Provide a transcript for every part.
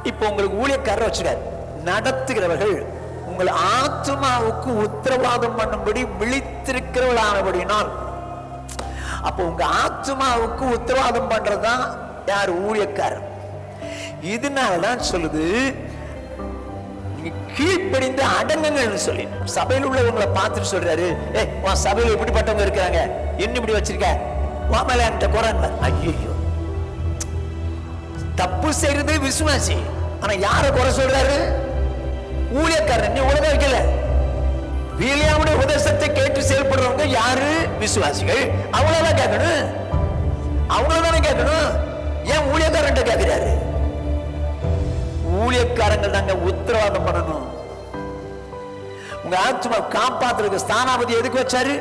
இப்போ உங்களுக்கு ஊழியக்காரர் வச்சுக்காரு நடத்துகிறவர்கள் உங்கள் ஆத்மாவுக்கு உத்தரவாதம் பண்ணும்படி விழித்திருக்கிறவர்களானபடினால் அப்போ உங்க ஆத்மாவுக்கு உத்தரவாதம் பண்றதுதான் யார் ஊழியக்காரர் இதனாலதான் சொல்லுது நீங்க கீழ்ப்படிந்து அடங்குங்கள்னு சொல்லி சபையில் உள்ளவங்களை பார்த்துட்டு சொல்றாரு ஏ உன் சபையில் இப்படிப்பட்டவங்க இருக்கிறாங்க என்ன இப்படி வச்சிருக்க உன் மேல என்கிட்ட குறை ஐயோ தப்பு செய்யறது விசுவாசி ஆனா யார குறை சொல்றாரு ஊழியக்காரன் நீ உலக வைக்கல வீலியாவுடைய உபதேசத்தை கேட்டு செயல்படுறவங்க யாரு விசுவாசிகள் அவங்களதான் கேட்கணும் அவங்கள தானே கேட்கணும் ஏன் ஊழியக்காரன் கேட்கிறாரு ஊழியக்காரங்க தாங்க உத்தரவாதம் பண்ணணும் உங்க ஆத்மா காப்பாத்துறதுக்கு ஸ்தானாபதி எதுக்கு வச்சாரு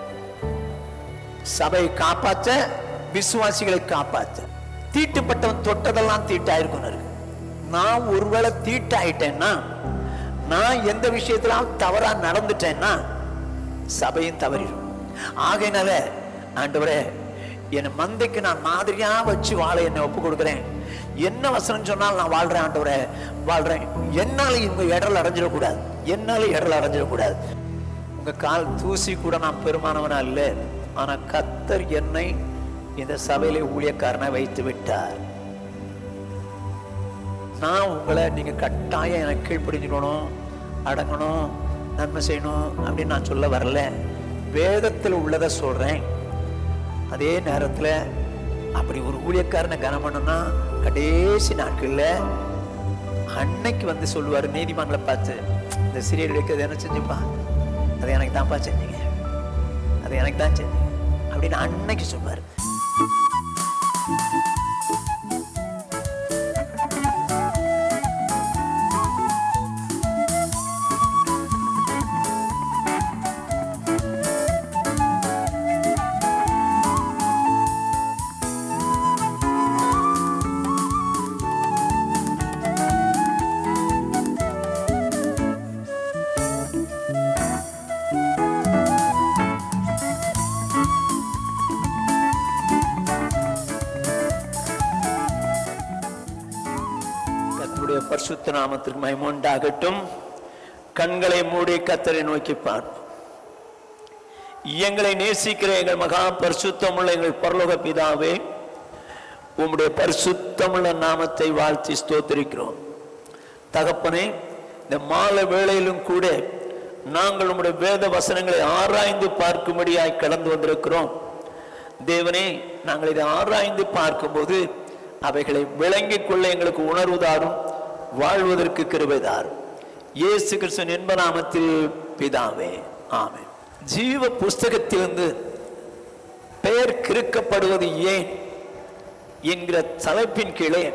சபையை காப்பாற்ற விசுவாசிகளை காப்பாற்ற தீட்டுப்பட்டவன் தொட்டதெல்லாம் தீட்டாயிருக்கும் இருக்கு நான் ஒருவேளை தீட்டாயிட்டேன்னா நான் எந்த விஷயத்துல தவறா நடந்துட்டேன்னா சபையும் தவறிடும் ஆகையினால ஆண்டவரே என் மந்தைக்கு நான் மாதிரியா வச்சு வாழ என்னை ஒப்பு கொடுக்குறேன் என்ன வசனம் சொன்னாலும் நான் வாழ்றேன் ஆண்டவரே வாழ்றேன் என்னால இவங்க இடல் அடைஞ்சிடக்கூடாது என்னால இடல் அடைஞ்சிடக்கூடாது உங்க கால் தூசி கூட நான் பெருமானவனா இல்லை ஆனா கத்தர் என்னை இந்த சபையிலே ஊழியக்காரனை வைத்து விட்டார் நான் உங்களை நீங்க கட்டாயம் எனக்கு கீழ்ப்படிஞ்சுக்கணும் அடங்கணும் நன்மை செய்யணும் அப்படின்னு நான் சொல்ல வரல வேதத்தில் உள்ளதை சொல்றேன் அதே நேரத்துல அப்படி ஒரு ஊழியக்காரனை கனம் பண்ணணும்னா கடைசி நாட்கள்ல அன்னைக்கு வந்து சொல்லுவார் நீதிமன்களை பார்த்து இந்த சிறியர் எடுக்கிறது என்ன செஞ்சுப்பா அதை எனக்கு தான்ப்பா செஞ்சீங்க அதை எனக்கு தான் செஞ்சீங்க அப்படின்னு அன்னைக்கு சொல்லுவார் கர்த்தருடைய பரிசுத்த நாமத்திற்கு மகிமை உண்டாகட்டும் கண்களை மூடி கத்தரை நோக்கி பார்ப்போம் எங்களை நேசிக்கிற எங்கள் மகா பரிசுத்தமுள்ள எங்கள் பரலோக பிதாவே உம்முடைய பரிசுத்தமுள்ள நாமத்தை வாழ்த்தி ஸ்தோத்திரிக்கிறோம் தகப்பனே இந்த மாலை வேளையிலும் கூட நாங்கள் உம்முடைய வேத வசனங்களை ஆராய்ந்து பார்க்கும்படியாய் கடந்து வந்திருக்கிறோம் தேவனே நாங்கள் இதை ஆராய்ந்து பார்க்கும்போது அவைகளை விளங்கிக் கொள்ள எங்களுக்கு உணர்வு தாரும் வாழ்வதற்கு கிருபை தாரும் இயேசு கிறிஸ்துவின் என்ப நாமத்தில் பிதாவே ஆமென் ஜீவ புஸ்தகத்திலிருந்து பெயர் கிறுக்கப்படுவது ஏன் என்கிற தலைப்பின் கீழே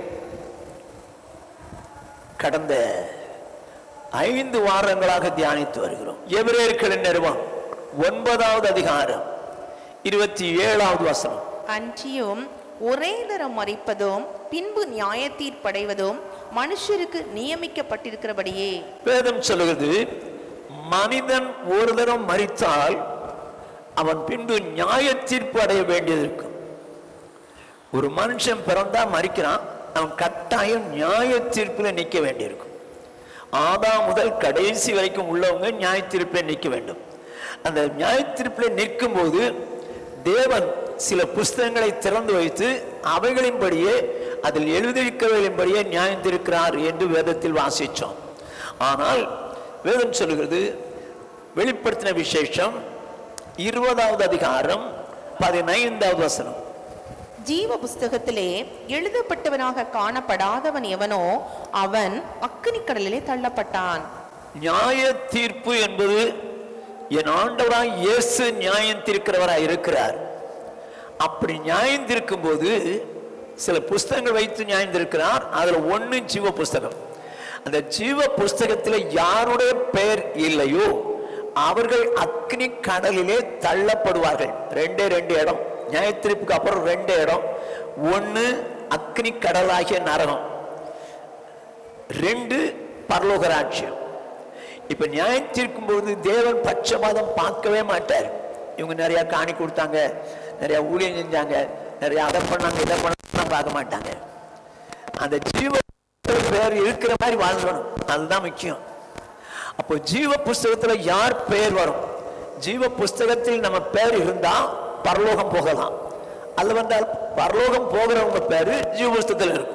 கடந்த ஐந்து வாரங்களாக தியானித்து வருகிறோம் எபிரேயர்களின் நிறுவனம் ஒன்பதாவது அதிகாரம் இருபத்தி ஏழாவது வசனம் அன்றியும் ஒரே தரம் மறிப்பதும் பின்பு நியாய தீர்ப்படைவதும் மனுஷருக்கு நியமிக்கப்பட்டிருக்கிறபடியே வேதம் சொல்லுகிறது மனிதன் ஒரு தரம் மறித்தால் அவன் பின்பு நியாய தீர்ப்பு அடைய வேண்டியது இருக்கும் ஒரு மனுஷன் பிறந்தா மறிக்கிறான் அவன் கட்டாயம் நியாய தீர்ப்புல நிற்க வேண்டியிருக்கும் ஆதாம் முதல் கடைசி வரைக்கும் உள்ளவங்க நியாய தீர்ப்பில் நிற்க வேண்டும் அந்த நியாய தீர்ப்பில் நிற்கும் போது தேவன் சில புஸ்தகங்களை திறந்து வைத்து அவைகளின்படியே அதில் எழுதியிருக்கிறவர்களின்படியே நியாயந்திருக்கிறார் என்று வேதத்தில் வாசித்தோம் ஆனால் வேதம் சொல்லுகிறது வெளிப்படுத்தின விசேஷம் இருபதாவது அதிகாரம் பதினைந்தாவது வசனம் ஜீவ புஸ்தகத்திலே எழுதப்பட்டவனாக காணப்படாதவன் எவனோ அவன் அக்கினி கடலிலே தள்ளப்பட்டான் நியாய தீர்ப்பு என்பது என் ஆண்டவராய் இயேசு நியாயம் தீர்க்கிறவராய் இருக்கிறார் அப்படி நியாயம் தீர்க்கும் போது சில புஸ்தகங்கள் வைத்து நியாயம் தீர்க்கிறார் அதுல ஒண்ணு ஜீவ புஸ்தகம் அந்த ஜீவ புஸ்தகத்தில் யாருடைய பெயர் இல்லையோ அவர்கள் அக்னி கடலிலே தள்ளப்படுவார்கள் ரெண்டே ரெண்டு இடம் நியாயத்தீர்ப்புக்கு அப்புறம் ரெண்டு இடம் ஒண்ணு அக்னி கடலாகிய நரகம் ரெண்டு பரலோக ராஜ்யம் இப்ப நியாயம் தீர்க்கும் போது தேவன் பட்சபாதம் பார்க்கவே மாட்டார் இவங்க நிறைய காணி கொடுத்தாங்க நிறைய ஊழியம் செஞ்சாங்க நிறைய அதை பண்ணாங்க இதை பண்ணாங்க பார்க்க மாட்டாங்க அந்த ஜீவ பேர் இருக்கிற மாதிரி வாழ்றணும் அதுதான் முக்கியம் அப்போ ஜீவ புஸ்தகத்துல யார் பெயர் வரும் ஜீவ புஸ்தகத்தில் நம்ம பேர் இருந்தா பரலோகம் போகலாம் அல்ல வந்தால் பரலோகம் போகிறவங்க பேரு ஜீவ புஸ்தகத்தில் இருக்கும்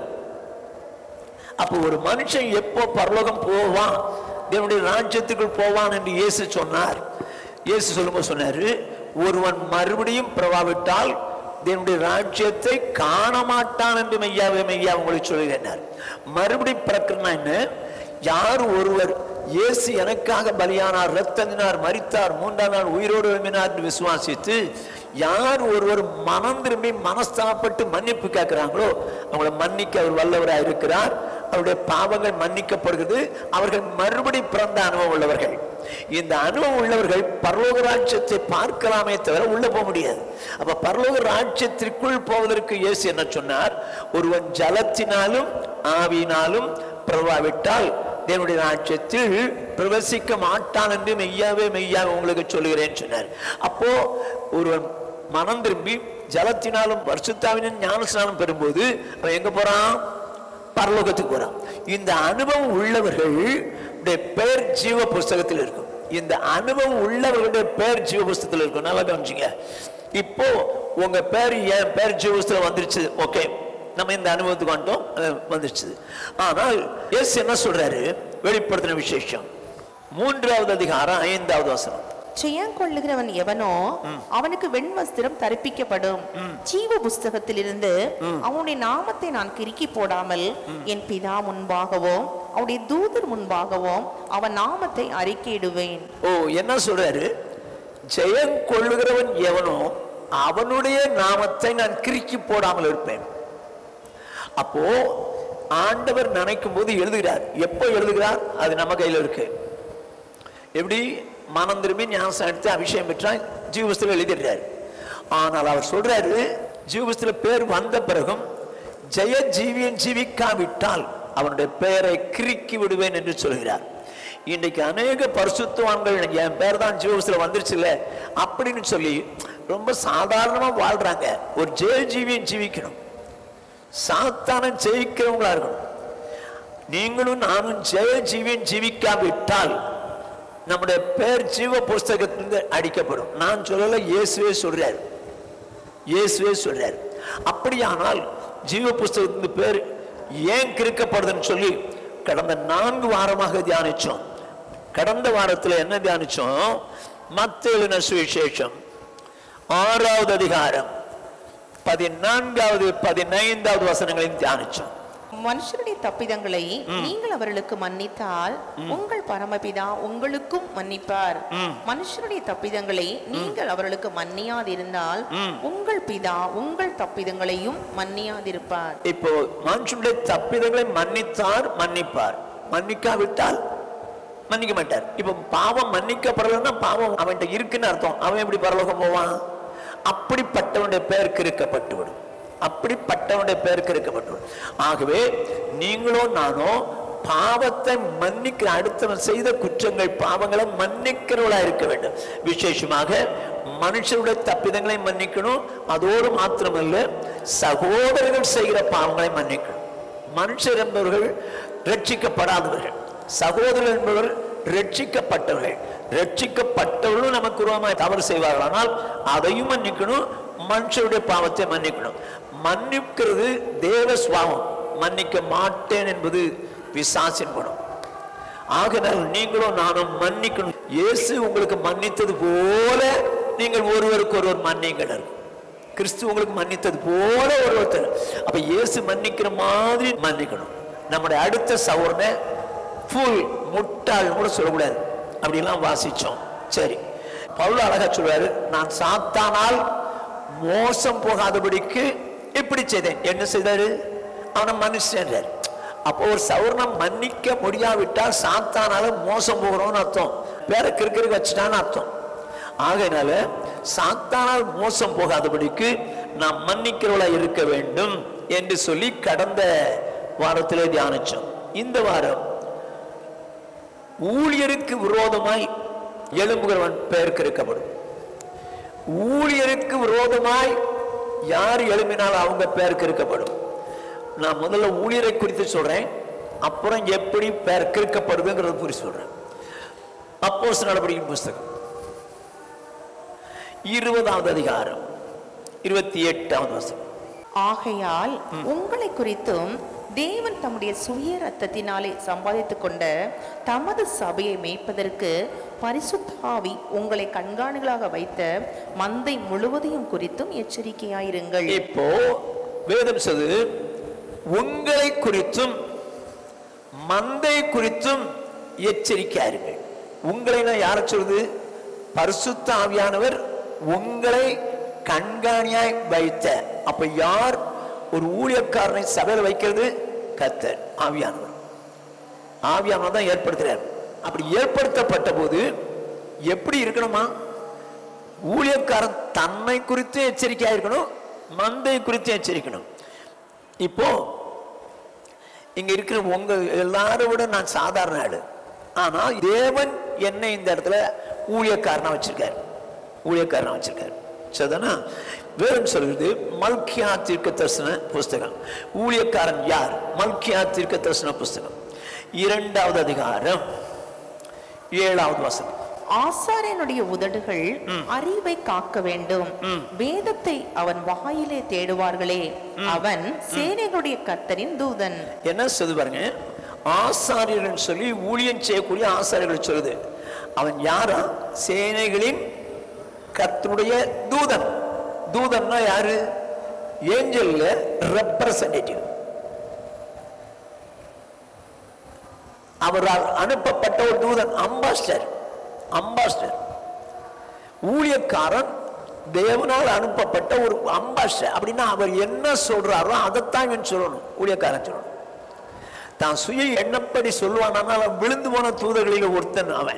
அப்போ ஒரு மனுஷன் எப்போ பரலோகம் போவான் தேவனுடைய ராஜ்யத்துக்குள் போவான் என்று இயேசு சொன்னார் இயேசு சொல்லும்போது சொன்னாரு ஒருவன் மறுபடியும் பிரவாவிட்டால் தேவனுடைய ராஜ்யத்தை காண மாட்டான் என்று மெய்யாவே மெய்யா உங்களுக்கு சொல்லுகிறார் மறுபடியும் பிறக்கிறனா என்ன யார் ஒருவர் இயேசு எனக்காக பலியானார் ரத்தந்தினார் மரித்தார் மூன்றாம் நாள் உயிரோடு எழுப்பினார் என்று விசுவாசித்து யார் ஒருவர் மனம் திரும்பி மனஸ்தாபப்பட்டு மன்னிப்பு கேட்கிறாங்களோ அவங்கள மன்னிக்க அவர் வல்லவராக இருக்கிறார் அவருடைய பாவங்கள் மன்னிக்கப்படுகிறது அவர்கள் மறுபடி பிறந்த அனுபவம் உள்ளவர்கள் இந்த அனுபவம் உள்ளவர்கள் பரலோக ராஜ்யத்தை பார்க்கலாமே தவிர உள்ள போக முடியாது அப்ப பரலோக ராஜ்யத்திற்குள் போவதற்கு இயேசு என்ன சொன்னார் ஒருவன் ஜலத்தினாலும் ஆவியினாலும் பிரவாவிட்டால் தேவனுடைய ராஜ்யத்தில் பிரவசிக்க மாட்டான் என்று மெய்யாவே மெய்யாவே உங்களுக்கு சொல்லுகிறேன் சொன்னார் அப்போ ஒருவன் மனம் திரும்பி ஜலத்தினாலும் வருஷத்தாவினும் ஞானஸ்நானம் பெறும்போது அவன் எங்க போறான் பரலோகத்துக்கு போறான் இந்த அனுபவம் உள்ளவர்கள் பெயர் ஜீவ புஸ்தகத்தில் இருக்கும் இந்த அனுபவம் உள்ளவர்களுடைய பேர் ஜீவ புஸ்தகத்தில் இருக்கும் நல்லா கவனிச்சுங்க இப்போ உங்க பேர் என் பேர் ஜீவ புஸ்தகம் வந்துருச்சு ஓகே நம்ம இந்த அனுபவத்துக்கு வந்துட்டோம் அது வந்துருச்சு ஆனால் எஸ் என்ன சொல்றாரு வெளிப்படுத்தின விசேஷம் மூன்றாவது அதிகாரம் ஐந்தாவது வசனம் ஜெயம் கொள்ளுகிறவன் எவனோ அவனுக்கு வெண்வஸ்திரம் தரிப்பிக்கப்படும் ஜீவ புஸ்தகத்திலிருந்து அவனுடைய நாமத்தை நான் கிறுக்கி போடாமல் என் பிதா முன்பாகவும் அவருடைய தூதர் முன்பாகவும் அவன் நாமத்தை அறிக்கையிடுவேன் ஓ என்ன சொல்றாரு ஜெயம் கொள்ளுகிறவன் எவனோ அவனுடைய நாமத்தை நான் கிறுக்கி போடாமல் இருப்பேன் அப்போ ஆண்டவர் நினைக்கும் போது எழுதுகிறார் எப்போ எழுதுகிறார் அது நம்ம கையில் இருக்கு எப்படி மனம் திரும்பி ஞானசம் எடுத்து அபிஷேகம் பெற்றால் ஜீவஸ்தில் எழுதிடுறாரு ஆனால் அவர் சொல்றாரு ஜீவஸ்தில பேர் வந்த பிறகும் ஜெய ஜீவியன் ஜீவிக்காவிட்டால் அவனுடைய பெயரை கிறுக்கி விடுவேன் என்று சொல்கிறார் இன்றைக்கு அநேக பரிசுத்தவான்கள் என் பேர் தான் ஜீவஸ்தில வந்துருச்சுல்ல அப்படின்னு சொல்லி ரொம்ப சாதாரணமா வாழ்றாங்க ஒரு ஜெய ஜீவியன் ஜீவிக்கணும் சாத்தான ஜெயிக்கிறவங்களா இருக்கணும் நீங்களும் நானும் ஜெய ஜீவியன் ஜீவிக்காவிட்டால் நம்முடைய பேர் ஜீவ புஸ்தகத்திலிருந்து அடிக்கப்படும் நான் சொல்லல இயேசுவே சொல்றார் இயேசுவே சொல்றார் அப்படியானால் ஜீவ புஸ்தகத்தின் பேர் ஏன் கிறுக்கப்படுதுன்னு சொல்லி கடந்த நான்கு வாரமாக தியானிச்சோம் கடந்த வாரத்தில் என்ன தியானிச்சோம் மத்தேலின சுவிசேஷம் ஆறாவது அதிகாரம் பதினான்காவது பதினைந்தாவது வசனங்களையும் தியானிச்சோம் மனுஷருடைய தப்பிதங்களை நீங்கள் அவர்களுக்கு மன்னித்தால் உங்கள் பரமபிதா உங்களுக்கும் மன்னிப்பார் மனுஷருடைய தப்பிதங்களை நீங்கள் அவர்களுக்கு மன்னியாதிருந்தால் உங்கள் பிதா உங்கள் தப்பிதங்களையும் மன்னியாதிருப்பார் இப்போ மனுஷனுடைய தப்பிதங்களை மன்னித்தார் மன்னிப்பார் மன்னிக்காவிட்டால் மன்னிக்க மாட்டார் இப்போ பாவம் மன்னிக்கப்படலைன்னா பாவம் அவன்கிட்ட இருக்குன்னு அர்த்தம் அவன் எப்படி பரலோகம் போவான் அப்படிப்பட்டவனுடைய பெயர் கிறுக்கப்பட்டு விடும் அப்படிப்பட்டவனுடைய பெயர் கிறுக்கப்பட்டு விடும் ஆகவே நீங்களோ நானோ பாவத்தை மன்னிக்கிற அடுத்தவன் செய்த குற்றங்கள் பாவங்களை மன்னிக்கிறவளா இருக்க வேண்டும் விசேஷமாக மனுஷருடைய தப்பிதங்களை மன்னிக்கணும் அதோடு மாத்திரமல்ல சகோதரர்கள் செய்கிற பாவங்களை மன்னிக்கணும் மனுஷர் என்பவர்கள் ரட்சிக்கப்படாதவர்கள் சகோதரர் என்பவர் ரட்சிக்கப்பட்டவர்கள் ரட்சிக்கப்பட்டவர்களும் நமக்கு உருவமாய் தவறு செய்வார்கள் ஆனால் அதையும் மன்னிக்கணும் மனுஷருடைய பாவத்தை மன்னிக்கணும் மன்னிக்கிறது தேவ சுவாவம் மன்னிக்க மாட்டேன் என்பது பிசாசின் குணம் ஆகையால் நீங்களும் நானும் மன்னிக்கணும் இயேசு உங்களுக்கு மன்னித்தது போல நீங்கள் ஒருவருக்கு ஒருவர் மன்னிங்கள் கிறிஸ்து உங்களுக்கு மன்னித்தது போல ஒரு ஒருத்தர் அப்ப இயேசு மன்னிக்கிற மாதிரி மன்னிக்கணும் நம்முடைய அடுத்த சவுர்ன ஃபுல் முட்டாள் கூட சொல்லக்கூடாது அப்படிலாம் வாசிச்சோம் சரி பவுல் அழகா சொல்றாரு நான் சாத்தானால் மோசம் போகாதபடிக்கு இப்படி செய்தேன் என்ன செய்தாரு அவனை மன்னிச்சேன்றார் அப்போ ஒரு சௌர்ணம் மன்னிக்க முடியாவிட்டால் சாத்தானால மோசம் போகிறோம்னு அர்த்தம் பேர கிறுக்கிறுக்கு வச்சுட்டான்னு அர்த்தம் ஆகையினால சாத்தானால் மோசம் போகாதபடிக்கு நாம் மன்னிக்கிறவளா இருக்க வேண்டும் என்று சொல்லி கடந்த வாரத்திலே தியானிச்சோம் இந்த வாரம் ஊழியருக்கு விரோதமாய் எழும்புகிறவன் பெயர் கிறுக்கப்படும் ஊழியருக்கு விரோதமாய் யார் எழுப்பினாலும் அவங்க பெயர் கிறுக்கப்படும் நான் முதல்ல ஊழியரை குறித்து சொல்றேன் அப்புறம் எப்படி பேர் கிறுக்கப்படுதுங்கிறத புரி சொல்றேன் அப்போஸ் நடவடிக்கை புஸ்தகம் இருபதாவது அதிகாரம் இருபத்தி எட்டாவது வசனம் ஆகையால் உங்களை குறித்தும் தேவன் தம்முடைய சுய ரத்தத்தினாலே சம்பாதித்துக் கொண்ட தமது சபையை மேய்ப்பதற்கு பரிசுத்தாவி உங்களை கண்காணிகளாக வைத்த மந்தை முழுவதையும் குறித்தும் எச்சரிக்கையாயிருங்கள் இப்போ வேதம் சொல்லுது உங்களை குறித்தும் மந்தை குறித்தும் எச்சரிக்கையாருங்கள் உங்களை நான் யார சொல்லுது பரிசுத்த ஆவியானவர் உங்களை கண்காணியாய் வைத்த அப்ப யார் ஒரு ஊழியக்காரனை சபையில் வைக்கிறது கத்தர் ஆவியானவர் ஆவியானவர் தான் ஏற்படுத்துறார் அப்படி ஏற்படுத்தப்பட்ட போது எப்படி இருக்கணுமா ஊழியக்காரன் தன்னை குறித்து எச்சரிக்கையா இருக்கணும் மந்தை குறித்து எச்சரிக்கணும் இப்போ இங்க இருக்கிற உங்க எல்லாரும் விட நான் சாதாரண ஆளு ஆனா தேவன் என்னை இந்த இடத்துல ஊழியக்காரனா வச்சிருக்காரு ஊழியக்காரனா வச்சிருக்காரு சரிதானா வேறும் சொல்கிறது மல்கியா தீர்க்க தரிசன புஸ்தகம் ஊழியக்காரன் யார் மல்கியா தீர்க்க தரிசன புஸ்தகம் இரண்டாவது அதிகாரம் ஏழாவது வசனம் ஆசாரியனுடைய உதடுகள் அறிவை காக்க வேண்டும் வேதத்தை அவன் வாயிலே தேடுவார்களே அவன் சேனைகளுடைய கர்த்தரின் தூதன் என்ன சொல்லுது பாருங்க ஆசாரியர்கள் சொல்லி ஊழியம் செய்யக்கூடிய ஆசாரியர்கள் சொல்லுது அவன் யாரா சேனைகளின் கர்த்தருடைய தூதன் தூதன்னா யாரு ஏஞ்சல்ல ரெப்ரசன்டேட்டிவ் அவரால் அனுப்பப்பட்ட ஒரு தூதன் அம்பாஸ்டர் அம்பாஸ்டர் ஊழியக்காரன் தேவனால் அனுப்பப்பட்ட ஒரு அம்பாஸ்டர் அப்படின்னா அவர் என்ன சொல்றாரோ அதைத்தான் இவன் சொல்லணும் ஊழியக்காரன் சொல்லணும் தான் சுய எண்ணப்படி சொல்லுவானானால் அவன் விழுந்து போன தூதர்களில் ஒருத்தன் அவன்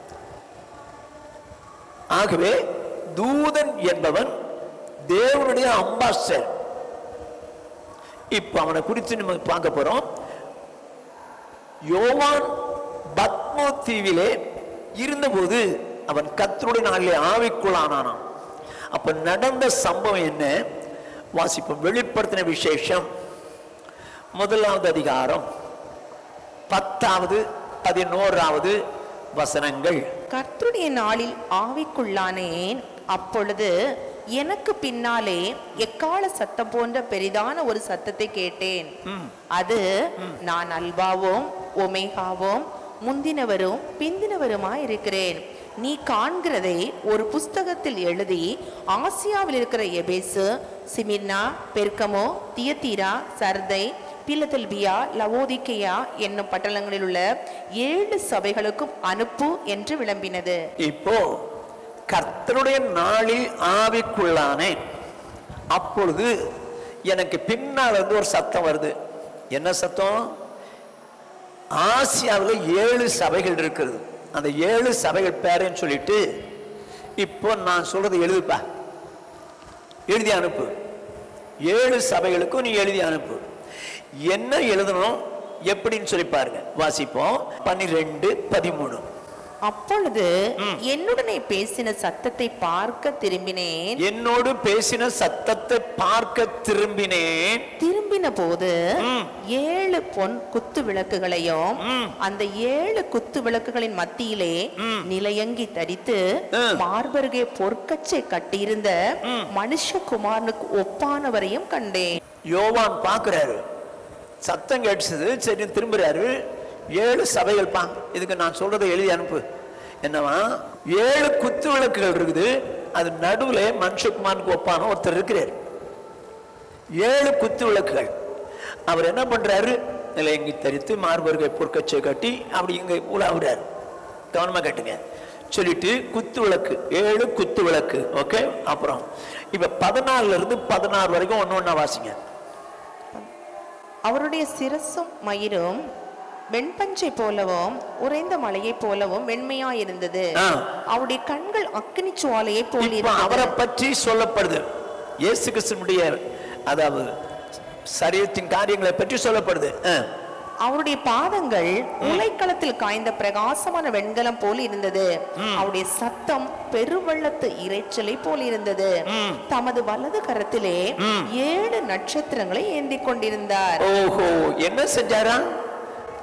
ஆகவே தூதன் என்பவன் தேவனுடைய அம்பாஸ்டர் இப்ப அவனை குறித்து நம்ம பார்க்க போறோம் யோவான் பத்மோ தீவிலே இருந்தபோது அவன் கத்தருடைய நாளிலே ஆவிக்குள்ளானானான் அப்ப நடந்த சம்பவம் என்ன வாசிப்போம் வெளிப்படுத்தின விசேஷம் முதலாவது அதிகாரம் பத்தாவது பதினோராவது வசனங்கள் கர்த்தருடைய நாளில் ஆவிக்குள்ளானேன் அப்பொழுது எனக்கு பின்னாலே எக்கால சத்தம் போன்ற பெரிதான ஒரு சத்தத்தை கேட்டேன் அது நான் அல்பாவும் ஒமேகாவும் முந்தினவரும் பிந்தினவருமாய் இருக்கிறேன் நீ காண்கிறதை ஒரு புஸ்தகத்தில் எழுதி ஆசியாவில் இருக்கிற எபேசு சிமிர்னா பெர்கமோ தியத்தீரா சர்தை பிலதெல்பியா லவோதிக்கேயா என்னும் பட்டணங்களில் உள்ள ஏழு சபைகளுக்கும் அனுப்பு என்று விளம்பினது இப்போ கர்த்தருடைய நாளில் ஆவிக்குள்ளானேன் அப்பொழுது எனக்கு பின்னால் இருந்து ஒரு சத்தம் வருது என்ன சத்தம் ஆசியாவில் ஏழு சபைகள் இருக்கிறது அந்த ஏழு சபைகள் பேரேன்னு சொல்லிட்டு இப்போ நான் சொல்றது எழுதுப்பா எழுதி அனுப்பு ஏழு சபைகளுக்கும் நீ எழுதி அனுப்பு என்ன எழுதணும் எப்படின்னு சொல்லி பாருங்க வாசிப்போம் பன்னிரெண்டு பதிமூணு அப்பொழுது என்னுடனே பேசின சத்தத்தை பார்க்க திரும்பினேன் என்னோடு பேசின சத்தத்தை பார்க்க திரும்பினேன் திரும்பின போது ஏழு பொன் குத்து விளக்குகளையும் அந்த ஏழு குத்து விளக்குகளின் மத்தியிலே நிலையங்கி தரித்து ம். மார்பருகே பொற்கச்சை கட்டியிருந்த மனுஷகுமாரனுக்கு ஒப்பானவரையும் கண்டேன் யோவான் பார்க்கிறாரு சத்தம் கேட்டுச்சது சரி திரும்புறாரு ஏழு சபைகள் பா இதுக்கு நான் சொல்றதை எழுதி அனுப்பு என்னவா ஏழு குத்து விளக்குகள் இருக்குது அது நடுவுல மனுஷகுமாருக்கு ஒப்பான ஒருத்தர் இருக்கிறார் ஏழு குத்து விளக்குகள் அவர் என்ன பண்றாரு நிலையங்கி தரித்து மார்பர்கை பொற்கச்சை கட்டி அப்படி இங்க உலாவுறாரு கவனமா கட்டுங்க சொல்லிட்டு குத்து விளக்கு ஏழு குத்து விளக்கு ஓகே அப்புறம் இப்ப பதினாலுல இருந்து பதினாறு வரைக்கும் ஒண்ணு ஒண்ணா வாசிங்க அவருடைய சிரசும் மயிரும் வெண்பஞ்சை போலவும் உறைந்த மலையைப் போலவும் வெண்மையாயிருந்தது ஆ. அவருடைய கண்கள் அக்கினி சுவாலையைப் போல் இப்ப அவரை இருந்தது பற்றி சொல்லப்படுது இயேசு கிறிஸ்துனுடைய அதாவது சரீரத்தின் காரியங்களை பற்றி சொல்லப்படுது ஆ. அவருடைய பாதங்கள் உலைக்களத்தில் காய்ந்த பிரகாசமான வெண்கலம் போல் இருந்தது அவருடைய சத்தம் பெருவெள்ளத்து இரைச்சலை போல் இருந்தது தமது வலது கரத்திலே ஏழு நட்சத்திரங்களை ஏந்தி கொண்டிருந்தார் ஓஹோ என்ன செஞ்சாரா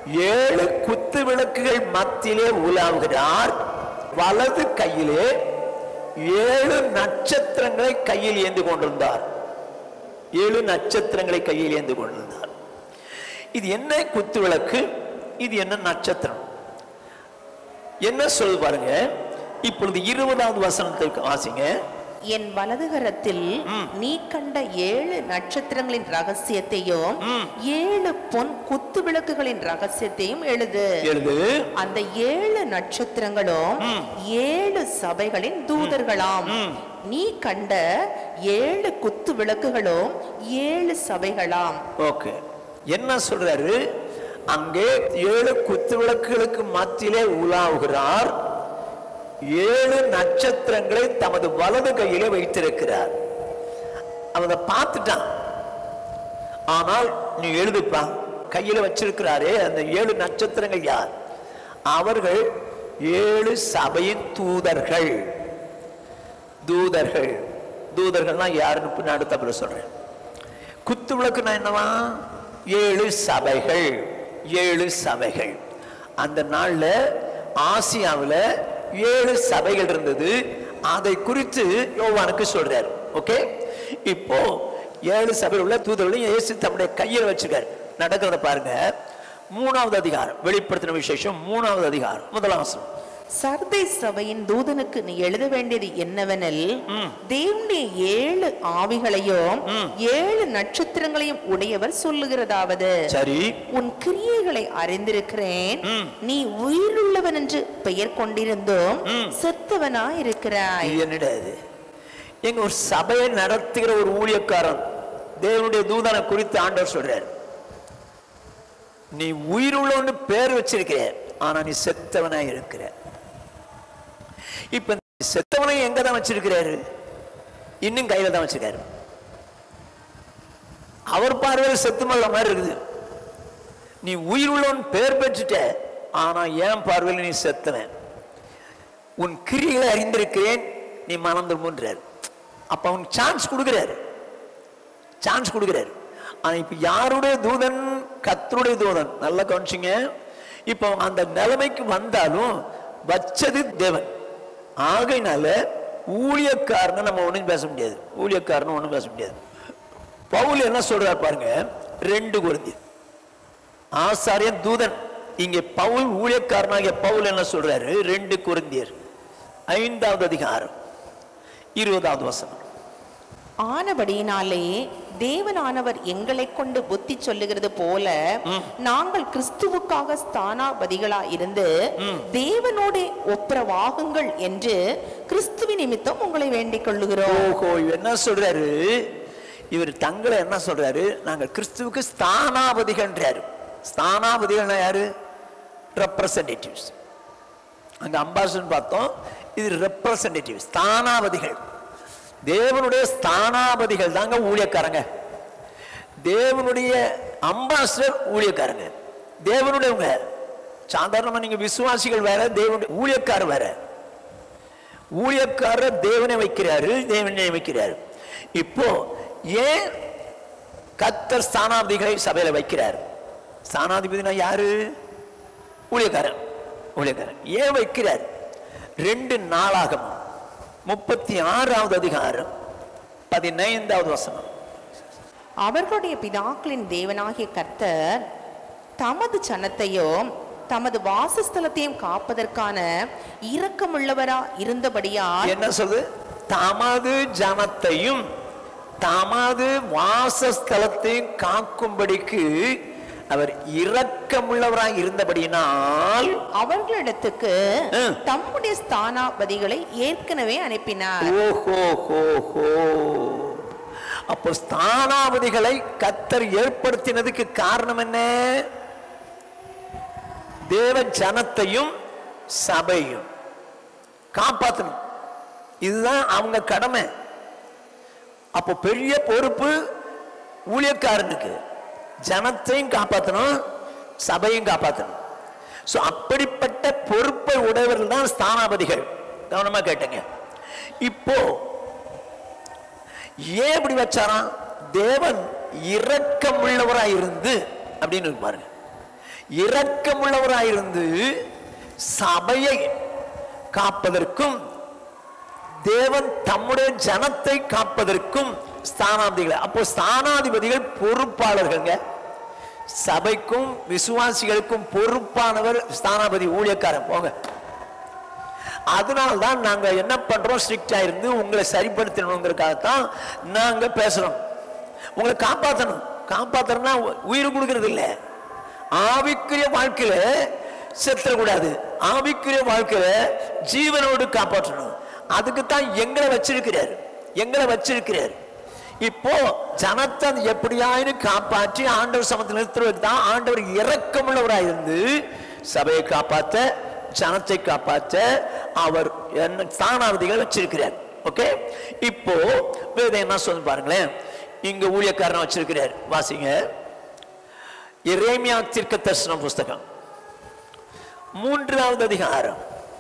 ஏழு குத்து விளக்குகள் மத்தியிலே உலாவுகிறார் வலது கையிலே ஏழு நட்சத்திரங்களை கையில் ஏந்தி கொண்டிருந்தார் ஏழு நட்சத்திரங்களை கையில் ஏந்தி கொண்டிருந்தார் இது என்ன குத்து விளக்கு இது என்ன நட்சத்திரம் என்ன சொல்லு பாருங்க இப்பொழுது இருபதாவது வசனத்தை வாசிங்க என் வலதுகரத்தில் நீ கண்ட ஏழு நட்சத்திரங்களின் ரகசியத்தையும் ஏழு பொன் குத்து விளக்குகளின் ரகசியத்தையும் எழுது எழுது அந்த ஏழு நட்சத்திரங்களும் ஏழு சபைகளின் தூதர்களாம் நீ கண்ட ஏழு குத்து விளக்குகளும் ஏழு சபைகளாம் ஓகே என்ன சொல்றாரு அங்கே ஏழு குத்து விளக்குகளுக்கு மத்தியிலே உலாவுகிறார் ஏழு நட்சத்திரங்களை தமது வலது கையிலே வைத்திருக்கிறார் அவன் அதை பார்த்துட்டான் ஆனால் நீ எழுதுப்பா கையில வச்சிருக்கிறாரே அந்த ஏழு நட்சத்திரங்கள் யார் அவர்கள் ஏழு சபையின் தூதர்கள் தூதர்கள் தூதர்கள்னா யாருன்னு பின்னாடி தப்புல சொல்றேன் குத்து விளக்குனா என்னவா ஏழு சபைகள் ஏழு சபைகள் அந்த நாள்ல ஆசியாவுல ஏழு சபைகள் இருந்தது அதை குறித்து யோவானுக்கு சொல்றாரு ஓகே இப்போ ஏழு சபையில் உள்ள தூதர்களையும் இயேசு தம்முடைய கையில் வச்சிருக்காரு நடக்கிறத பாருங்க மூணாவது அதிகாரம் வெளிப்படுத்தின விசேஷம் மூணாவது அதிகாரம் முதலாம் வசனம் சர்தை சபையின் தூதனுக்கு நீ எழுத வேண்டியது என்னவெனில் தேவனுடைய ஏழு ஆவிகளையும் ஏழு நட்சத்திரங்களையும் உடையவர் சொல்லுகிறதாவது சரி உன் கிரியைகளை அறிந்திருக்கிறேன் நீ உயிருள்ளவன் என்று பெயர் கொண்டிருந்தும் செத்தவனா இருக்கிறாய் இது என்னடா இது எங்க ஒரு சபையை நடத்துகிற ஒரு ஊழியக்காரன் தேவனுடைய தூதனை குறித்து ஆண்டவர் சொல்றார் நீ உயிருள்ளவன்னு பேர் வச்சிருக்கிற ஆனா நீ செத்தவனா இருக்கிற இப்ப செத்தவனை எங்க தான் வச்சிருக்கிறாரு இன்னும் கையில தான் வச்சிருக்காரு அவர் பார்வையில் செத்துமல்ல மாதிரி இருக்குது நீ உயிருள்ளவன் பேர் பெற்றுட்ட ஆனா என் பார்வையில் நீ செத்தவன் உன் கிரிகளை அறிந்திருக்கிறேன் நீ மனம் திரும்புன்றார் அப்ப அவனுக்கு சான்ஸ் கொடுக்கிறாரு சான்ஸ் கொடுக்கிறாரு ஆனா இப்ப யாருடைய தூதன் கத்தருடைய தூதன் நல்லா கவனிச்சிங்க இப்போ அந்த நிலைமைக்கு வந்தாலும் வச்சது தேவன் ஆகையினால ஊழியக்காரனை நம்ம ஒண்ணும் பேச முடியாது ஊழியக்காரனை ஒண்ணும் பேச முடியாது பவுல் என்ன சொல்றார் பாருங்க ரெண்டு குருந்தி ஆசாரியன் தூதன் இங்கே பவுல் ஊழியக்காரனாகிய பவுல் என்ன சொல்றாரு ரெண்டு குருந்தியர் ஐந்தாவது அதிகாரம் இருபதாவது வசனம் ஆனபடியினாலே தேவனானவர் எங்களை கொண்டு புத்தி சொல்லுகிறது போல நாங்கள் கிறிஸ்துவுக்காக ஸ்தானாபதிகளா இருந்து தேவனோட ஒப்புரவாகுங்கள் என்று கிறிஸ்துவின் நிமித்தம் உங்களை வேண்டிக் கொள்ளுகிறோம் ஓஹோ இவர் என்ன சொல்றாரு இவர் தங்களை என்ன சொல்றாரு நாங்க கிறிஸ்துவுக்கு ஸ்தானாபதிகன்றாரு ஸ்தானாபதிகள்னா யாரு ரெப்ரசன்டேட்டிவ்ஸ் அங்க அம்பாசன் பார்த்தோம் இது ரெப்ரசன்டேட்டிவ் ஸ்தானாபதிகள் தேவனுடைய ஸ்தானாபதிகள் தாங்க ஊழியக்காரங்க தேவனுடைய அம்பாசிடர் ஊழியக்காரங்க தேவனுடையவங்க சாதாரணமா நீங்க விசுவாசிகள் வேற தேவனுடைய ஊழியக்காரர் வேற ஊழியக்காரர் தேவனை வைக்கிறாரு தேவனை வைக்கிறாரு இப்போ ஏன் கத்தர் ஸ்தானாதிபதிகளை சபையில வைக்கிறார் ஸ்தானாதிபதினா யாரு ஊழியக்காரன் ஊழியக்காரன் ஏன் வைக்கிறார் ரெண்டு நாளாகும் முப்பத்தி ஆறாவது அதிகாரம் பதினைந்தாவது வசனம் அவர்களுடைய பிதாக்களின் தேவனாகிய கர்த்தர் தமது சனத்தையும் தமது வாசஸ்தலத்தையும் காப்பதற்கான இரக்கமுள்ளவரா இருந்தபடியால் என்ன சொல்லுது தமது ஜனத்தையும் தமது வாசஸ்தலத்தையும் காக்கும்படிக்கு அவர் இரக்கமுள்ளவராய் இருந்தபடியினால் அவர்களிடத்துக்கு ம். தம்முடைய ஸ்தானாபதிகளை ஏற்கனவே அனுப்பினார் ஓஹோ ஹோ ஹோ அப்போ ஸ்தானாபதிகளை கத்தர் ஏற்படுத்தினதுக்கு காரணம் என்ன தேவ ஜனத்தையும் சபையும் காப்பாற்றணும் இதுதான் அவங்க கடமை அப்போ பெரிய பொறுப்பு ஊழியக்காரனுக்கு ஜனத்தையும் காப்பாற்றணும் சபையும் காப்பாற்றணும் ஸோ அப்படிப்பட்ட பொறுப்பை உடையவர்கள் தான் ஸ்தானாபதிகள் கவனமா கேட்டுங்க இப்போ ஏன் இப்படி வச்சாராம் தேவன் இரக்கமுள்ளவராய் இருந்து அப்படின்னு இருக்கு பாருங்க இரக்கமுள்ளவராயிருந்து சபையை காப்பதற்கும் தேவன் தம்முடைய ஜனத்தை காப்பதற்கும் ஸ்தானாதிபதிகள் அப்போ ஸ்தானாதிபதிகள் பொறுப்பாளர்கள்ங்க சபைக்கும் விசுவாசிகளுக்கும் பொறுப்பானவர் ஸ்தானாபதி ஊழியக்காரன் போங்க அதனால தான் நாங்க என்ன பண்றோம் ஸ்ட்ரிக்டா இருந்து உங்களை சரிப்படுத்தணுங்கிறதுக்காகத்தான் நாங்க பேசுறோம் உங்களை காப்பாற்றணும் காப்பாத்தணும்னா உயிர் கொடுக்கறது இல்ல ஆவிக்குரிய வாழ்க்கையில செத்துறக்கூடாது ஆவிக்குரிய வாழ்க்கையில ஜீவனோடு காப்பாற்றணும் அதுக்கு தான் எங்களை வச்சிருக்கிறார் எங்களை வச்சிருக்கிறார் இப்போ ஜனத்தை எப்படியாயினும் காப்பாற்றி ஆண்டவர் சமத்தில் நிறுத்துறதுக்கு தான் ஆண்டவர் இரக்கமுள்ளவராக இருந்து சபையை காப்பாற்ற ஜனத்தை காப்பாற்ற அவர் என்ன ஸ்தானாதிகள் வச்சிருக்கிறார் ஓகே இப்போ வேதம் என்ன சொல்லு பாருங்களேன் இங்க ஊழியக்காரன் வச்சிருக்கிறார் வாசிங்க எரேமியா தீர்க்க தரிசனம் புஸ்தகம் மூன்றாவது அதிகாரம்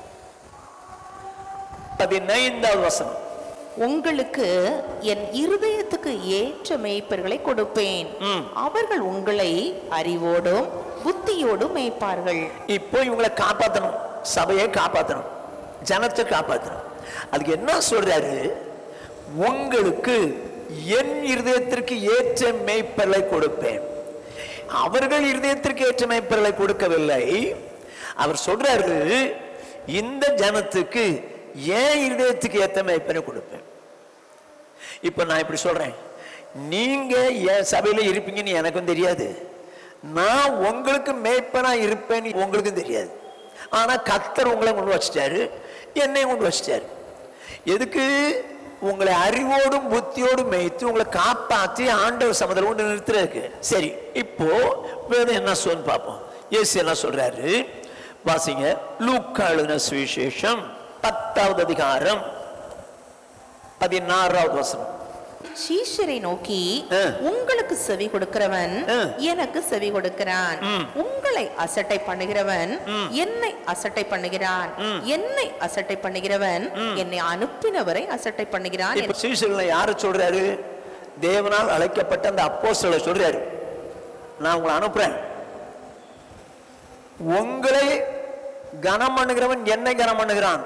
பதினைந்தாவது வசனம் உங்களுக்கு என் இருதயத்துக்கு ஏற்ற மேய்ப்பர்களை கொடுப்பேன் அவர்கள் உங்களை அறிவோடும் புத்தியோடும் மேய்ப்பார்கள் இப்போ இவங்களை காப்பாற்றணும் சபையை காப்பாற்றணும் ஜனத்தை காப்பாற்றணும் அதுக்கு என்ன சொல்றாரு உங்களுக்கு என் இருதயத்திற்கு ஏற்ற மேய்ப்பர்களை கொடுப்பேன் அவர்கள் இருதயத்திற்கு ஏற்ற மேய்ப்பர்களை கொடுக்கவில்லை அவர் சொல்றாரு இந்த ஜனத்துக்கு ஏன் இருதயத்துக்கு ஏற்ற மேய்ப்பனை கொடுப்பேன் இப்ப நான் இப்படி சொல்றேன் நீங்க என் சபையில இருப்பீங்கன்னு எனக்கும் தெரியாது நான் உங்களுக்கு மேய்ப்பனா இருப்பேன்னு உங்களுக்கும் தெரியாது ஆனா கத்தர் உங்களை கொண்டு வச்சிட்டாரு என்னையும் கொண்டு வச்சிட்டாரு எதுக்கு உங்களை அறிவோடும் புத்தியோடும் மேய்த்து உங்களை காப்பாற்றி ஆண்டவர் சமதல் கொண்டு நிறுத்துறதுக்கு சரி இப்போ வேதம் என்ன சொல்லு பார்ப்போம் இயேசு என்ன சொல்றாரு வாசிங்க லூக்கா எழுதின சுவிசேஷம் பத்தாவது அதிகாரம் பதினாறாவது வசனம் சீஷரை நோக்கி ஆ. உங்களுக்கு செவி கொடுக்கிறவன் ஆ. எனக்கு செவி கொடுக்கிறான் உங்களை அசட்டை பண்ணுகிறவன் என்னை அசட்டை பண்ணுகிறான் என்னை அசட்டை பண்ணுகிறவன் என்னை அனுப்பினவரை அசட்டை பண்ணுகிறான் இப்ப சீசர்களை யாரு சொல்றாரு தேவனால் அழைக்கப்பட்ட அந்த அப்போஸ்தலரை சொல்றாரு நான் உங்களை அனுப்புறேன் உங்களை கனம் பண்ணுகிறவன் என்னை கனம் பண்ணுகிறான்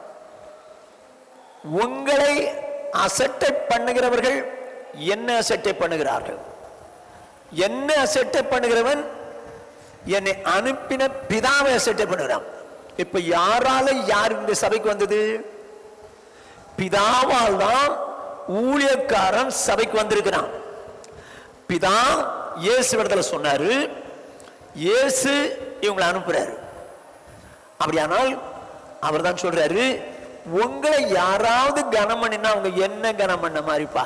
உங்களை அசட்டை பண்ணுகிறவர்கள் என்ன அசட்டை பண்ணுகிறார்கள் என்ன அசட்டை பண்ணுகிறவன் என்னை அனுப்பின பிதாவை அசட்டை பண்ணுகிறான் இப்ப யாரால யார் இந்த சபைக்கு வந்தது பிதாவால் தான் ஊழியக்காரன் சபைக்கு வந்திருக்கிறான் பிதா இயேசு இடத்துல சொன்னாரு இயேசு இவங்களை அனுப்புறாரு அப்படியானால் அவர் தான் சொல்றாரு உங்களை யாராவது கனம் பண்ணினா அவங்க என்ன கனம் பண்ண மாதிரிப்பா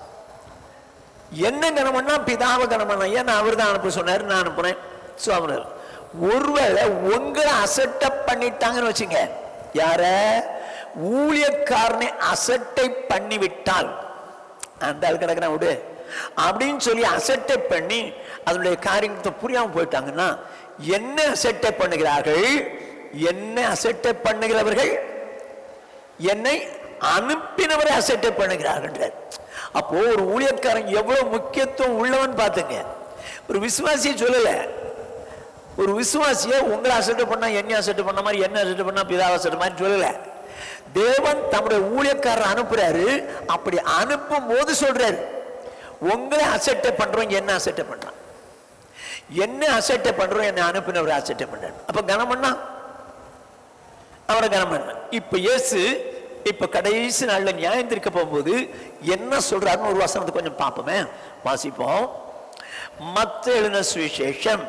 என்ன கனம் பண்ணா பிதாவை கனம் பண்ண ஏன்னா அவர் தான் அனுப்ப சொன்னாரு நான் அனுப்புனேன் ஸோ அவர் ஒருவேளை உங்களை அசட்டை பண்ணிட்டாங்கன்னு வச்சுங்க யார ஊழியக்காரனை அசட்டை பண்ணி விட்டால் அந்த ஆள் கிடக்குறான் விடு அப்படின்னு சொல்லி அசட்டை பண்ணி அதனுடைய காரியத்தை புரியாம போயிட்டாங்கன்னா என்ன அசட்டை பண்ணுகிறார்கள் என்ன அசட்டை பண்ணுகிறவர்கள் என்னை அனுப்பினவரை அசட்டை பண்ணுகிறார்கள் அப்போ ஒரு ஊழியக்காரன் எவ்வளவு முக்கியத்துவம் உள்ளவன் பார்த்துங்க ஒரு விசுவாசியை சொல்லல ஒரு விசுவாசியை உங்களை அசட்டை பண்ணா என்ன அசட்டை பண்ண மாதிரி என்ன அசட்டை பண்ணா பிதாவை அசட்டை மாதிரி சொல்லல தேவன் தம்முடைய ஊழியக்காரர் அனுப்புறாரு அப்படி அனுப்பும் போது சொல்றாரு உங்களை அசட்டை பண்றோம் என்ன அசட்டை பண்றான் என்ன அசட்டை பண்றோம் என்ன அனுப்பினவர் அசட்டை பண்றாரு அப்ப கனம் பண்ணா அவரை கனம் பண்ண இப்ப இயேசு இப்ப கடைசி நாள்ல நியாயந்திருக்க போகும்போது என்ன சொல்றாருன்னு ஒரு வசனத்தை கொஞ்சம் பார்ப்போமே வாசிப்போம் மத்த எழுதின சுவிசேஷம்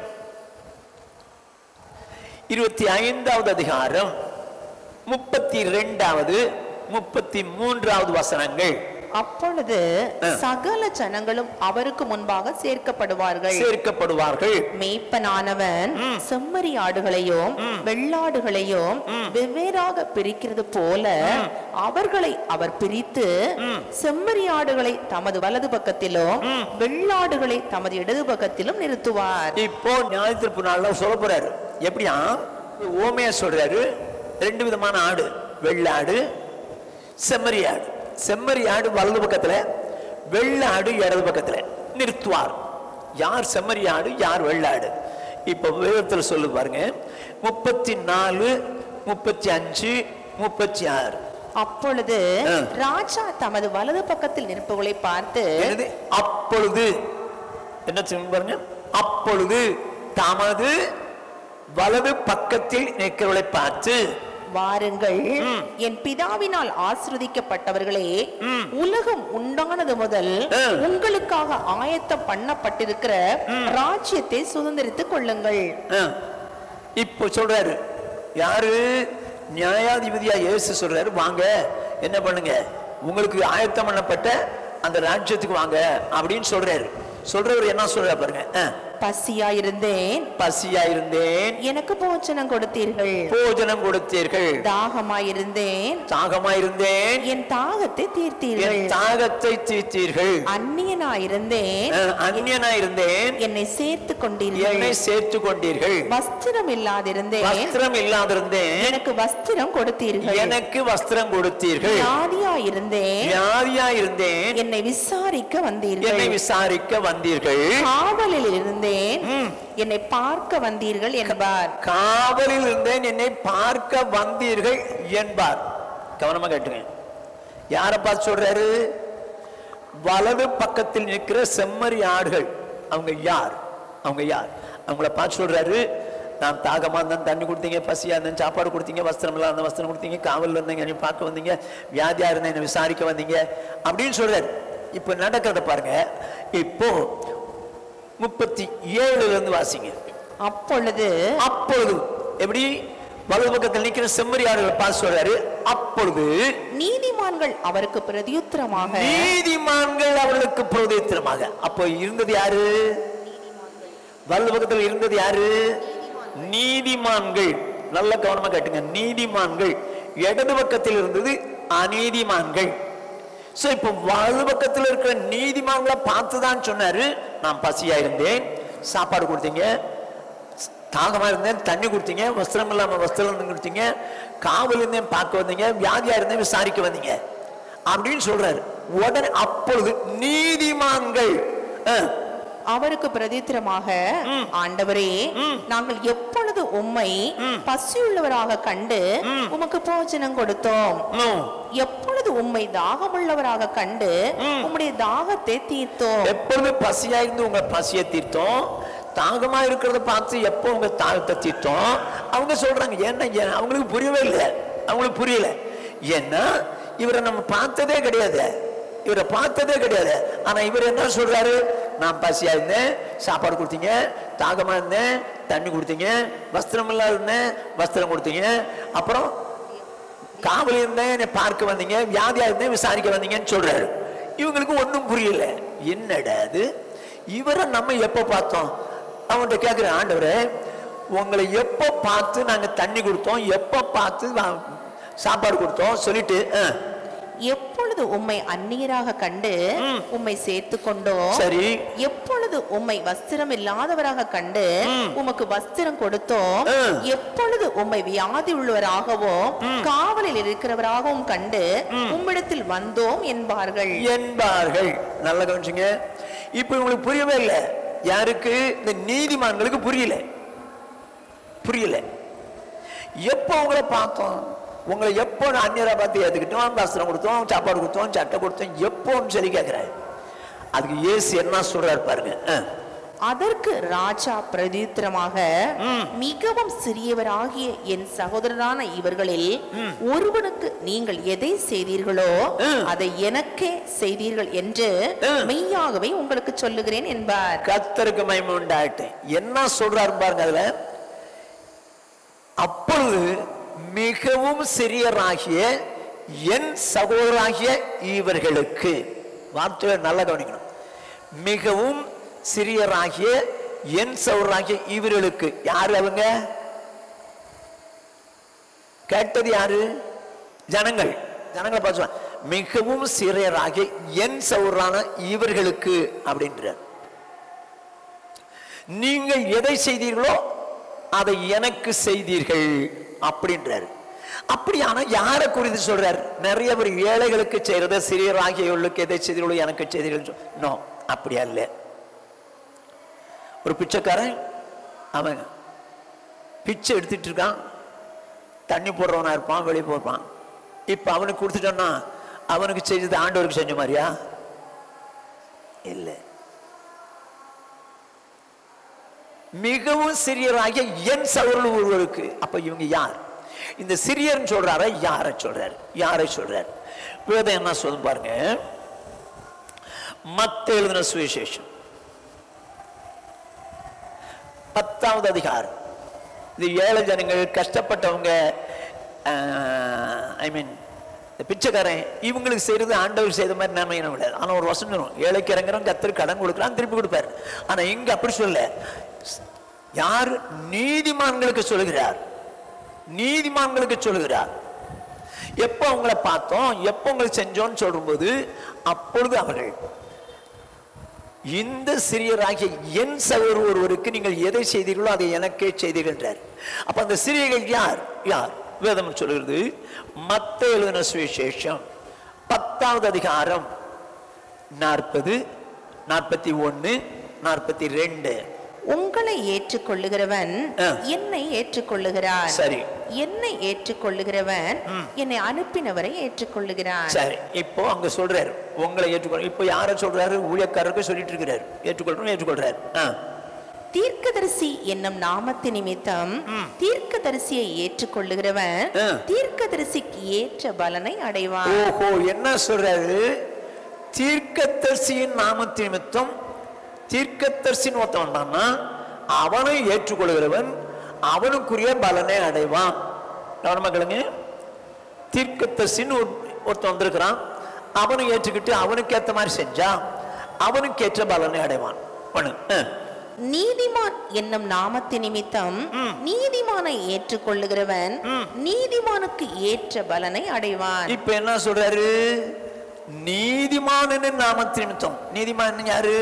இருபத்தி ஐந்தாவது அதிகாரம் முப்பத்தி ரெண்டாவது முப்பத்தி மூன்றாவது வசனங்கள் அப்பொழுது ஆ. சகல ஜனங்களும் அவருக்கு முன்பாக சேர்க்கப்படுவார்கள் சேர்க்கப்படுவார்கள் மேய்ப்பனானவன் செம்மறி ஆடுகளையும் வெள்ளாடுகளையும் வெவ்வேறாக பிரிக்கிறது போல அவர்களை அவர் பிரித்து செம்மறி ஆடுகளை தமது வலது பக்கத்திலும் வெள்ளாடுகளை தமது இடது பக்கத்திலும் நிறுத்துவார் இப்போ நியாயத்திருப்பு நாள்ல சொல்ல போறாரு எப்படியா ஓமையா சொல்றாரு ரெண்டு விதமான ஆடு வெள்ளாடு செம்மறி ஆடு செம்மறி ஆடு வலது பக்கத்துல வெள்ளாடு இடது பக்கத்துல நிறுத்துவார் யார் செம்மறி ஆடு யார் வெள்ளாடு இப்ப வேதத்தில் சொல்லு பாருங்க முப்பத்தி நாலு முப்பத்தி அஞ்சு முப்பத்தி ஆறு அப்பொழுது ஆ. ராஜா தமது வலது பக்கத்தில் நிற்பவர்களை பார்த்து என்னது அப்பொழுது என்ன செய்யணும் பாருங்க அப்பொழுது தமது வலது பக்கத்தில் நிற்கிறவளை பார்த்து வாருங்கள் என் பிதாவினால் ஆசிர்வதிக்கப்பட்டவர்களே உலகம் உண்டானது முதல் ஆ. உங்களுக்காக ஆயத்தம் பண்ணப்பட்டிருக்கிற ராஜ்யத்தை சுதந்திரித்துக் கொள்ளுங்கள் ஆ, இப்போ சொல்றாரு யாரு நியாயாதிபதியா இயேசு சொல்றாரு வாங்க என்ன பண்ணுங்க உங்களுக்கு ஆயத்தம் பண்ணப்பட்ட அந்த ராஜ்யத்துக்கு வாங்க அப்படின்னு சொல்றாரு சொல்றவர் என்ன சொல்றாரு பாருங்க ஆ, பசியா இருந்தேன் பசியா இருந்தேன் எனக்கு போஜனம் கொடுத்தீர்கள் போஜனம் கொடுத்தீர்கள் தாகமா இருந்தேன் தாகமா இருந்தேன் என் தாகத்தை தீர்த்தீர்கள் என் தாகத்தை தீர்த்தீர்கள் அந்நியனா இருந்தேன் ஆ, அந்நியனா இருந்தேன் என்னை சேர்த்து கொண்டீர்கள் என்னை சேர்த்து கொண்டீர்கள் வஸ்திரம் இல்லாதிருந்தேன் வஸ்திரம் இல்லாதிருந்தேன் எனக்கு வஸ்திரம் கொடுத்தீர்கள் எனக்கு வஸ்திரம் கொடுத்தீர்கள் வியாதியா இருந்தேன் வியாதியா இருந்தேன் என்னை விசாரிக்க வந்தீர்கள் என்னை விசாரிக்க வந்தீர்கள் காவலில் இருந்தேன் ம். என்னை பார்க்க வந்தீர்கள் என்பார் காவலில் இருந்தேன் என்னை பார்க்க வந்தீர்கள் என்பார் கவனமா கேட்டுங்க யாரை பார்த்து சொல்றாரு வலது பக்கத்தில் நிற்கிற செம்மறி ஆடுகள் அவங்க யார் அவங்க யார் அவங்கள பார்த்து சொல்றாரு நான் தாகமா இருந்தேன் தண்ணி கொடுத்தீங்க பசியா இருந்தேன் சாப்பாடு கொடுத்தீங்க வஸ்திரம் இல்லாத இருந்தேன் வஸ்திரம் கொடுத்தீங்க காவலில் இருந்தீங்க என்னை பார்க்க வந்தீங்க வியாதியா இருந்தேன் என்னை விசாரிக்க வந்தீங்க அப்படின்னு சொல்றாரு இப்போ நடக்கிறத பாருங்க இப்போ முப்பத்தி ஏழுல இருந்து வாசிங்க அப்பொழுது அப்பொழுது எப்படி வலது பக்கத்தில் நிக்கிற செம்மறியாடுகளை பார்த்து சொல்றாரு அப்பொழுது நீதிமான்கள் அவருக்கு பிரதியுத்தரமாக நீதிமான்கள் அவர்களுக்கு புரோதேத்திரமாக அப்போ இருந்தது யாரு வலது பக்கத்தில் இருந்தது யாரு நீதிமான்கள் நல்ல கவனமா கேட்டுங்க நீதிமான்கள் இடது பக்கத்தில் இருந்தது அநீதிமான்கள் சோ இப்போ வலது பக்கத்தில் இருக்கிற நீதிமான்களை பார்த்து தான் சொன்னாரு நான் பசியா இருந்தேன் சாப்பாடு கொடுத்தீங்க தாகமா இருந்தேன் தண்ணி கொடுத்தீங்க வஸ்திரம் இல்லாம வஸ்திரம் கொடுத்தீங்க காவல் இருந்தேன் பார்க்க வந்தீங்க வியாதியா இருந்தேன் விசாரிக்க வந்தீங்க அப்படின்னு சொல்றாரு உடனே அப்பொழுது நீதிமான்கள் அஹ், அவருக்கு பிரதித்திரமாக ஆண்டவரே நாங்கள் எப்பொழுது உம்மை பசியுள்ளவராக கண்டு உமக்கு போஜனம் கொடுத்தோம் ம், எப்பொழுது உம்மை தாகமுள்ளவராக கண்டு உம்முடைய தாகத்தை தீர்த்தோம் எப்பொழுது பசியா இருந்து உங்க பசியை தீர்த்தோம் தாகமா இருக்கிறத பார்த்து எப்போ உங்க தாகத்தை தீர்த்தோம் அவங்க சொல்றாங்க ஏன்னா ஏன் அவங்களுக்கு புரியவே இல்லை அவங்களுக்கு புரியல ஏன்னா இவரை நம்ம பார்த்ததே கிடையாது இவரை பார்த்ததே கிடையாது ஆனா இவர் என்ன சொல்றாரு நான் பசியா இருந்தேன் சாப்பாடு கொடுத்தீங்க தாகமா இருந்தேன் தண்ணி கொடுத்தீங்க வஸ்திரம் இல்லாத இருந்தேன் வஸ்திரம் கொடுத்தீங்க அப்புறம் காவல் இருந்தேன் என்னை பார்க்க வந்தீங்க வியாதியா இருந்தேன் விசாரிக்க வந்தீங்கன்னு சொல்றாரு இவங்களுக்கு ஒண்ணும் புரியல என்னடா அது இவரை நம்ம எப்ப பார்த்தோம் அவன்கிட்ட கேட்கிறேன் ஆண்டவரே உங்களை எப்போ பார்த்து நாங்க தண்ணி கொடுத்தோம் எப்போ பார்த்து வா- சாப்பாடு கொடுத்தோம் சொல்லிட்டு அஹ், எப்பொழுது உம்மை அந்நியராக கண்டு உம்மை சேர்த்து கொண்டோம் சரி எப்பொழுது உம்மை வஸ்திரம் இல்லாதவராக கண்டு உமக்கு வஸ்திரம் கொடுத்தோம் ஆ. எப்பொழுது உம்மை வியாதி உள்ளவராகவும் காவலில் இருக்கிறவராகவும் கண்டு உம்மிடத்தில் வந்தோம் என்பார்கள் என்பார்கள் நல்ல கவனிச்சுங்க இப்போ இவங்களுக்கு புரியவே இல்லை யாருக்கு இந்த நீதிமான்களுக்கு புரியல புரியல எப்போ உங்களை பார்த்தோம் உங்களை எப்போ நான் அந்நியரை பார்த்து ஏற்றுக்கிட்டோம் வஸ்திரம் கொடுத்தோம் சாப்பாடு கொடுத்தோம் சட்டை கொடுத்தோம் எப்போன்னு சொல்லி கேட்கிறேன் அதுக்கு இயேசு என்ன சொல்றாரு பாருங்க அஹ். அதற்கு ராஜா பிரதித்திரமாக மிகவும் சிறியவராகிய என் சகோதரரான இவர்களில் ஒருவனுக்கு நீங்கள் எதை செய்தீர்களோ ம். அதை எனக்கே செய்தீர்கள் என்று ம். மெய்யாகவே உங்களுக்கு சொல்லுகிறேன் என்பார் கர்த்தருக்கு மகிமை உண்டாயிட்டு என்ன சொல்றாரு பாருங்க அதுல அப்பொழுது மிகவும் சிறியராகிய என் சகோதராகிய இவர்களுக்கு வார்த்தையை நல்லா கவனிக்கணும் மிகவும் சிறியராகிய என் சகோதராகிய இவர்களுக்கு யாரு அவங்க கேட்டது யாரு ஜனங்கள் ஜனங்களை பார்த்து சொல்றாங்க. மிகவும் சிறியராகிய என் சௌரான இவர்களுக்கு அப்படின்றார் நீங்கள் எதை செய்தீர்களோ அதை எனக்கு செய்தீர்கள் அப்படின்றார் அப்படியான யாரை குறித்து சொல்றார் நிறைய பேர் ஏழைகளுக்கு செய்யறத சிறியராகியவர்களுக்கு எதை செய்தீர்களோ எனக்கு செய்தீர்கள் நோ அப்படி அல்ல ஒரு பிச்சைக்காரன் அவன் பிச்சை எடுத்துட்டு இருக்கான் தண்ணி போடுறவனா இருப்பான் வெளியே போடுவான் இப்ப அவனுக்கு கொடுத்துட்டோன்னா அவனுக்கு செஞ்சது ஆண்டவருக்கு செஞ்ச மாதிரியா இல்லை மிகவும் சிறியராகிய என் சவர்கள் ஒருவருக்கு அப்ப இவங்க யார் இந்த சிறியர்னு சொல்றாரா யாரை சொல்றாரு யாரை சொல்றாரு வேதம் என்ன சொல்லும் பாருங்க மத்த எழுதின சுவிசேஷம் பத்தாவது அதிகாரம் இது ஏழை ஜனங்கள் கஷ்டப்பட்டவங்க ஐ மீன் இந்த பிச்சைக்காரன் இவங்களுக்கு செய்யறது ஆண்டவர் செய்த மாதிரி நன்மை என்ன விடாது ஆனால் ஒரு வசனம் வரும் ஏழைக்கு இறங்குறோம் கத்தர் கடன் கொடுக்குறான் திருப்பி கொடுப்பாரு ஆனால் இங்க அப்படி சொல்ல யார் நீதிமான்களுக்கு சொல்லுகிறார் நீதிமான்களுக்கு சொல்லுகிறார் எப்போ அவங்கள பார்த்தோம் எப்போ உங்களுக்கு செஞ்சோம்னு சொல்லும்போது அப்பொழுது அவர்கள் இந்த சிறியராகிய என் சகோதர ஒருவருக்கு நீங்கள் எதை செய்தீர்களோ அதை எனக்கே செய்தீர்கள் என்றார் அப்ப அந்த சிறியர்கள் யார் யார் வேதம் சொல்கிறது மத்த எழுதின சுவிசேஷம் பத்தாவது அதிகாரம் நாற்பது நாற்பத்தி ஒன்னு நாற்பத்தி ரெண்டு உங்களை ஏற்றுக்கொள்ளுகிறவன் ஆ. என்னை ஏற்றுக்கொள்ளுகிறான் சரி என்னை ஏற்றுக்கொள்ளுகிறவன் என்னை அனுப்பினவரை ஏற்றுக்கொள்ளுகிறான் சரி இப்போ அங்க சொல்றாரு உங்களை ஏற்றுக்கொள் இப்போ யாரை சொல்றாரு ஊழியக்காரருக்கு சொல்லிட்டு இருக்கிறாரு ஏற்றுக்கொள்றோம் ஏற்றுக்கொள்றாரு ஆ. தீர்க்கதரிசி என்னும் நாமத்து நிமித்தம் தீர்க்கதரிசியை ஏற்றுக்கொள்ளுகிறவன் ஆ. தீர்க்கதரிசிக்கு ஏற்ற பலனை அடைவான் ஓஹோ என்ன சொல்றாரு தீர்க்கதரிசியின் நாமத்து நிமித்தம் தீர்க்கதரிசின்னு ஒருத்தன் வந்தான்னா அவனை ஏற்றுக்கொள்கிறவன் அவனுக்குரிய பலனை அடைவான் கவனமா கேளுங்க தீர்க்கதரிசின்னு ஒரு- ஒருத்தன் வந்திருக்கிறான் அவனை ஏற்றுக்கிட்டு அவனுக்கு ஏத்த மாதிரி செஞ்சா அவனுக்கு ஏற்ற பலனை அடைவான் பண்ணு ஆ. நீதிமான் என்னும் நாமத்து நிமித்தம் நீதிமானை ஏற்றுக்கொள்ளுகிறவன் நீதிமானுக்கு ஏற்ற பலனை அடைவான் இப்ப என்ன சொல்றாரு நீதிமான் நாமத்து நிமித்தம் நீதிமான் யாரு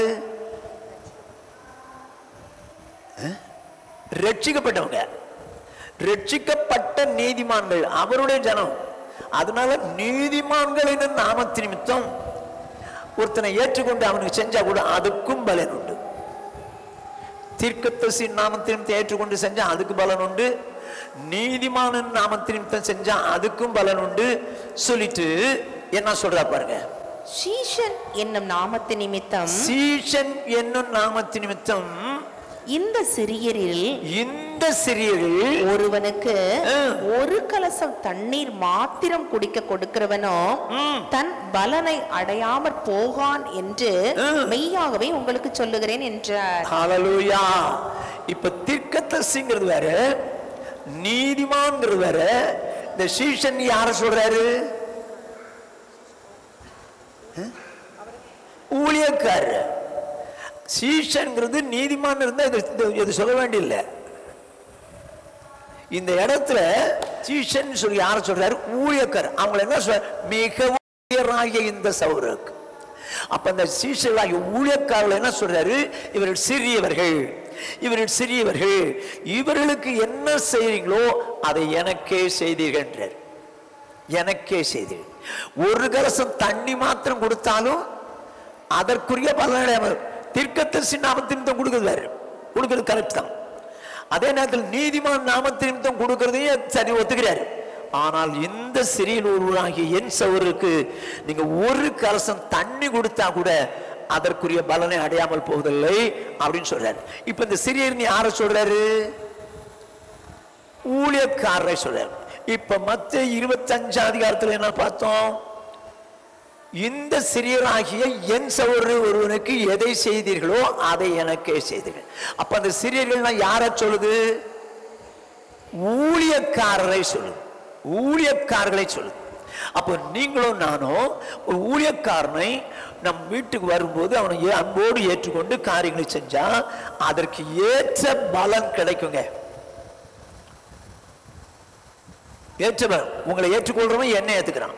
அஹ்? ரட்சிக்கப்பட்டவங்க ரட்சிக்கப்பட்ட நீதிமான்கள் அவருடைய ஜனம் அதனால நீதிமான்கள் என்ன நாமத்து நிமித்தம் ஒருத்தனை ஏற்றுக்கொண்டு அவனுக்கு செஞ்சா கூட அதுக்கும் பலன் உண்டு தீர்க்கத்தசி நாமத்தின் ஏற்றுக்கொண்டு செஞ்சா அதுக்கு பலன் உண்டு நீதிமான நாமத்தின் செஞ்சா அதுக்கும் பலன் உண்டு சொல்லிட்டு என்ன சொல்றா பாருங்க சீஷன் என்னும் நாமத்து நிமித்தம் சீஷன் என்னும் நாமத்தின் நிமித்தம் இந்த சிறியரில் இந்த சிறியர்கள் ஒருவனுக்கு ஆ. ஒரு கலசம் தண்ணீர் மாத்திரம் குடிக்க கொடுக்கிறவனோ தன் பலனை அடையாமற் போகான் என்று ஆ. மெய்யாகவே உங்களுக்கு சொல்லுகிறேன் என்றார் ஹalleluya இப்ப தீர்க்கதரிசிங்கிறது வேற நீதிமான்ங்கிறது வேற இந்த சீஷன் யார சொல்றாரு அஹ்? ஊழியக்காரர் சீஷன்ங்கிறது நீதிமான் இருந்தா இது இது- இது சொல்ல வேண்டியதில்லை இந்த இடத்துல சீஷன் சொல்லி யார சொல்றாரு ஊழியக்கார் அவங்களை என்ன சொல்ற மிகவும் உயராகிய இந்த சௌருக்கு அப்ப அந்த சீஷர்களாகிய ஊழியக்காரர்கள் என்ன சொல்றாரு இவர்கள் சிறியவர்கள் இவர்கள் சிறியவர்கள் இவர்களுக்கு என்ன செய்றீங்களோ அதை எனக்கே செய்தீர்கள் என்றார் எனக்கே செய்தீர்கள் ஒரு கலசம் தண்ணி மாத்திரம் கொடுத்தாலும் அதற்குரிய பலனை அவர் தீர்க்கதரிசி நாமத்தின் கொடுக்குறது வேறு கொடுக்குறது கரெக்ட் தான் அதே நேரத்தில் நீதிமான் நாமத்தின் நிமித்தம் கொடுக்கறதையும் சரி ஒத்துக்கிறாரு ஆனால் இந்த சிறிய ஒருவராகிய என் சவருக்கு நீங்க ஒரு கலசம் தண்ணி கொடுத்தா கூட அதற்குரிய பலனை அடையாமல் போவதில்லை அப்படின்னு சொல்றாரு இப்ப இந்த சிறியர் யார சொல்றாரு ஊழியக்காரரை சொல்றாரு இப்ப மத்த இருபத்தஞ்சு அதிகாரத்துல என்ன பார்த்தோம் இந்த சிறியராகிய என் சகோதர ஒருவனுக்கு எதை செய்தீர்களோ அதை எனக்கே செய்தீர்கள் அப்ப அந்த சிறியர்கள்னா யார சொல்லுது ஊழியக்காரரை சொல்லுது ஊழியக்காரர்களை சொல்லுது அப்போ நீங்களும் நானும் ஒரு ஊழியக்காரனை நம் வீட்டுக்கு வரும்போது அவனை ஏ- அன்போடு ஏற்றுக்கொண்டு காரியங்களை செஞ்சா அதற்கு ஏற்ற பலன் கிடைக்குங்க ஏற்ற பலன். உங்களை ஏற்றுக்கொள்றவன் என்ன ஏத்துக்கிறான்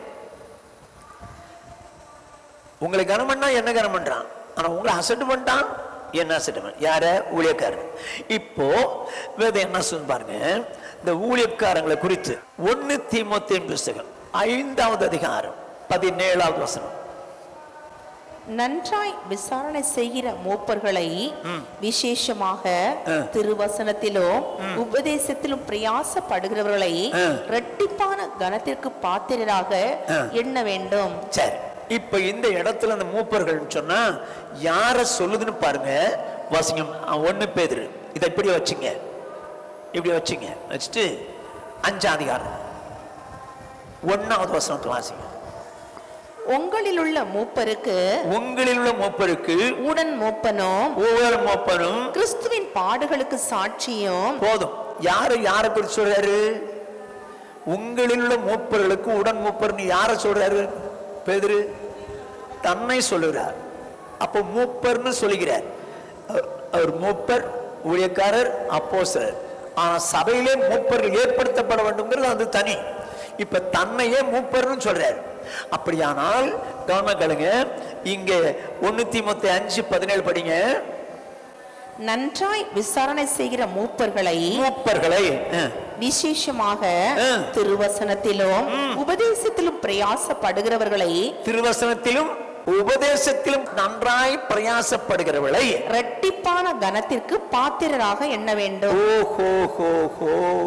உங்களை கனம் பண்ணா என்ன கனம் பண்றான் ஆனா உங்களை அசட்டு பண்ணிட்டான் என்ன அசட்டு பண்ண யார ஊழியக்காரன் இப்போ வேதம் என்ன சொல்லு பாருங்க இந்த ஊழியக்காரங்களை குறித்து ஒன்னு தீமோத்தேன் புஸ்தகம் ஐந்தாவது அதிகாரம் பதினேழாவது வசனம் நன்றாய் விசாரணை செய்கிற மூப்பர்களை விசேஷமாக திருவசனத்திலும் உபதேசத்திலும் பிரயாசப்படுகிறவர்களை ஆ. இரட்டிப்பான கனத்திற்கு பாத்திரராக எண்ண வேண்டும் சரி இப்ப இந்த இடத்துல அந்த மூப்பர்கள் சொன்னா யார சொல்லுதுன்னு பாருங்க வாசிங்கம் ஒண்ணு பேதுரு இதை இப்படி வச்சுங்க இப்படி வச்சுங்க வச்சுட்டு அஞ்சாம் அதிகாரம் ஒன்னாவது வசனத்தை வாசிங்க உங்களில் உள்ள மூப்பருக்கு உங்களில் உள்ள மூப்பருக்கு உடன் மூப்பனும் ஒவ்வொரு மூப்பரும் கிறிஸ்துவின் பாடுகளுக்கு சாட்சியும் போதும் யாரு யாரை குறித்து சொல்றாரு உங்களில் உள்ள மூப்பர்களுக்கு உடன் மூப்பர்னு யாரை சொல்றாரு பேதுரு தன்னை சொல்லுகிறார் அப்போ மூப்பர்னு சொல்லுகிறார் அவர்- அவர் மூப்பர் ஊழியக்காரர் அப்போஸ்தலர் ஆனா சபையிலே மூப்பர்கள் ஏற்படுத்தப்பட வேண்டும்ங்கிறது அது தனி இப்ப தன்னையே மூப்பர்னு சொல்றாரு அப்படியானால் கவனம் கேளுங்க இங்க ஒண்ணு தீமத்தி அஞ்சு பதினேழு படிங்க நன்றாய் விசாரணை செய்கிற மூப்பர்களை மூப்பர்களை அஹ், விசேஷமாக ஆ. திருவசனத்திலும் உபதேசத்திலும் பிரயாசப்படுகிறவர்களை திருவசனத்திலும் உபதேசத்திலும் நன்றாய் பிரயாசப்படுகிறவளை இரட்டிப்பான கனத்திற்கு பாத்திரராக எண்ண வேண்டும் ஓஹோ ஹோ ஹோ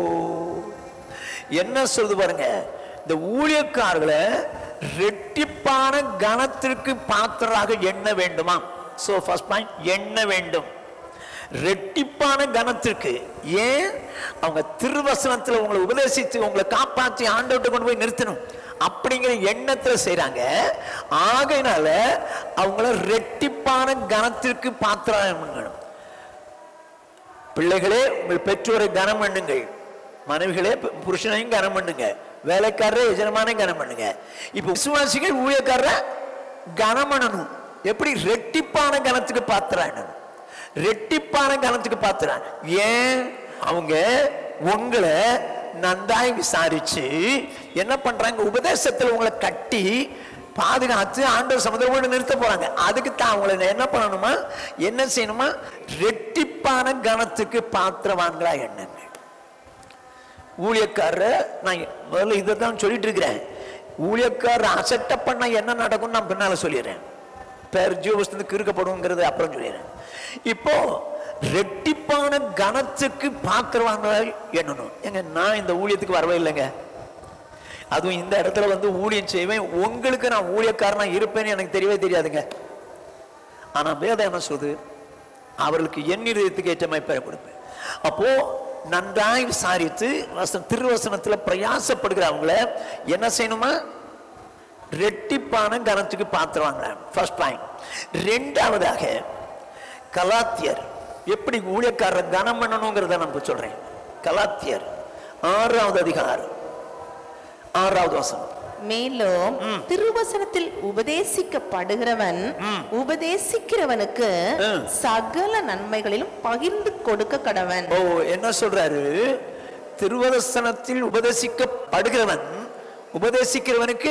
என்ன சொல்லுது பாருங்க இந்த ஊழியக்காரர்களை ரெட்டிப்பான கனத்திற்கு பாத்திரராக எண்ண வேண்டுமா சோ ஃபர்ஸ்ட் பாயிண்ட் எண்ண வேண்டும் ரெட்டிப்பான கனத்திற்கு ஏன் அவங்க திருவசனத்துல உங்களை உபதேசித்து உங்களை காப்பாற்றி ஆண்டவர்கிட்ட கொண்டு போய் நிறுத்தணும் அப்படிங்கிற எண்ணத்துல செய்றாங்க ஆகையினால அவங்கள ரெட்டிப்பான கனத்திற்கு பாத்திரம் பிள்ளைகளே உங்கள் பெற்றோரை கனம் பண்ணுங்கள் மனைவிகளே பு- புருஷனையும் கனம் பண்ணுங்க வேலைக்காரரை எஜமானையும் கனம் பண்ணுங்க இப்ப விசுவாசிகள் ஊழியக்காரரை கனம் பண்ணணும் எப்படி ரெட்டிப்பான கனத்துக்கு பாத்திரம் ரெட்டிப்பான கனத்துக்கு பாத்திரம் ஏன் அவங்க உங்களை நன்றாய் விசாரிச்சு என்ன பண்றாங்க உபதேசத்துல உங்களை கட்டி பாதுகாத்து ஆண்டவர் சமுதிரமோடு நிறுத்த போறாங்க அதுக்கு தான் அவங்கள என்ன பண்ணணுமா என்ன செய்யணுமா ரெட்டிப்பான கனத்துக்கு பாத்திரவான்களா எண்ணுங்க ஊழியக்காரர் நான் முதல்ல இதை தான் சொல்லிட்டு இருக்கிறேன் ஊழியக்காரர் அசட்ட பண்ண என்ன நடக்கும்னு நான் பின்னால சொல்லிடுறேன் பேர் ஜீவஸ்து கிறுக்கப்படுங்கிறது அப்புறம் சொல்லிடுறேன் இப்போ ரெட்டிப்பான கனத்துக்கு பாத்திரவான்களா எண்ணணும் ஏங்க நான் இந்த ஊழியத்துக்கு வரவே இல்லைங்க அதுவும் இந்த இடத்துல வந்து ஊழியம் செய்வேன் உங்களுக்கு நான் ஊழியக்காரனா இருப்பேன்னு எனக்கு தெரியவே தெரியாதுங்க ஆனா வேதம் என்ன சொல்லுது அவர்களுக்கு என் இருதயத்துக்கு ஏற்ற மாதிரி பெற கொடுப்பேன் அப்போ நன்றாய் விசாரித்து வசன திருவசனத்துல பிரயாசப்படுகிற அவங்கள என்ன செய்யணுமா ரெட்டிப்பான கனத்துக்கு பாத்துருவாங்க ஃபர்ஸ்ட் பாயிண்ட் ரெண்டாவதாக கலாத்தியர் எப்படி ஊழியக்காரர் கனம் பண்ணணுங்கிறத நான் இப்ப சொல்றேன் கலாத்தியர் ஆறாவது அதிகாரம் ஆறாவது வசனம் மேலும் திருவசனத்தில் உபதேசிக்கப்படுகிறவன் உபதேசிக்கிறவனுக்கு ம். சகல நன்மைகளிலும் பகிர்ந்து கொடுக்க கடவன் ஓ என்ன சொல்றாரு திருவதசனத்தில் உபதேசிக்கப்படுகிறவன் உபதேசிக்கிறவனுக்கு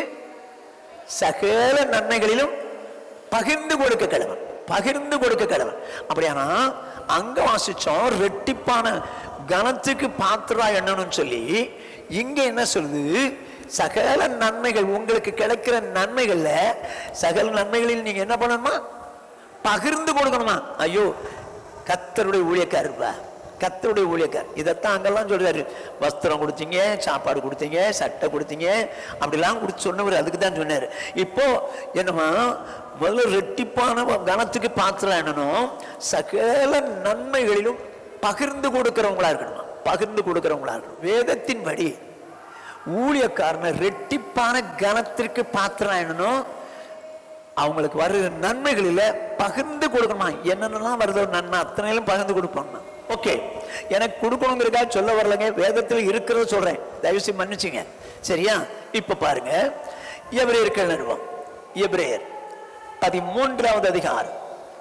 சகல நன்மைகளிலும் பகிர்ந்து கொடுக்க கடவன் பகிர்ந்து கொடுக்க கடவன் அப்படியானா அங்க வாசிச்சோம் ரெட்டிப்பான கனத்துக்கு பாத்திரா என்னன்னு சொல்லி இங்க என்ன சொல்லுது சகல நன்மைகள் உங்களுக்கு கிடைக்கிற நன்மைகள்ல சகல நன்மைகளில் நீங்க என்ன பண்ணணுமா பகிர்ந்து கொடுக்கணுமா ஐயோ கத்தருடைய ஊழியக்காரர்ப்பா கத்தருடைய ஊழியக்கார் இதைத்தான் அங்கெல்லாம் சொல்றாரு வஸ்திரம் கொடுத்தீங்க சாப்பாடு கொடுத்தீங்க சட்டை கொடுத்தீங்க அப்படிலாம் கொடுத்து சொன்னவர் அதுக்கு தான் சொன்னாரு இப்போ என்னமா முதல்ல ரெட்டிப்பான கனத்துக்கு பாத்திரம் என்னனும் சகல நன்மைகளிலும் பகிர்ந்து கொடுக்கிறவங்களா இருக்கணுமா பகிர்ந்து கொடுக்கிறவங்களா இருக்கணும் வேதத்தின்படி ஊழியக்காரனை ரெட்டிப்பான கனத்திற்கு பாத்திரம் என்னனும் அவங்களுக்கு வருகிற நன்மைகளில பகிர்ந்து கொடுக்கணுமா என்னென்னலாம் வருதோ நன்மை அத்தனையிலும் பகிர்ந்து கொடுப்பாங்க ஓகே எனக்கு கொடுக்கணுங்கிறதுக்காக சொல்ல வரலங்க வேதத்தில் இருக்கிறத சொல்றேன் தயவு செய்து மன்னிச்சுங்க சரியா இப்ப பாருங்க எபிரேயர்கள் நிறுவம் எபிரேயர் பதிமூன்றாவது அதிகாரம்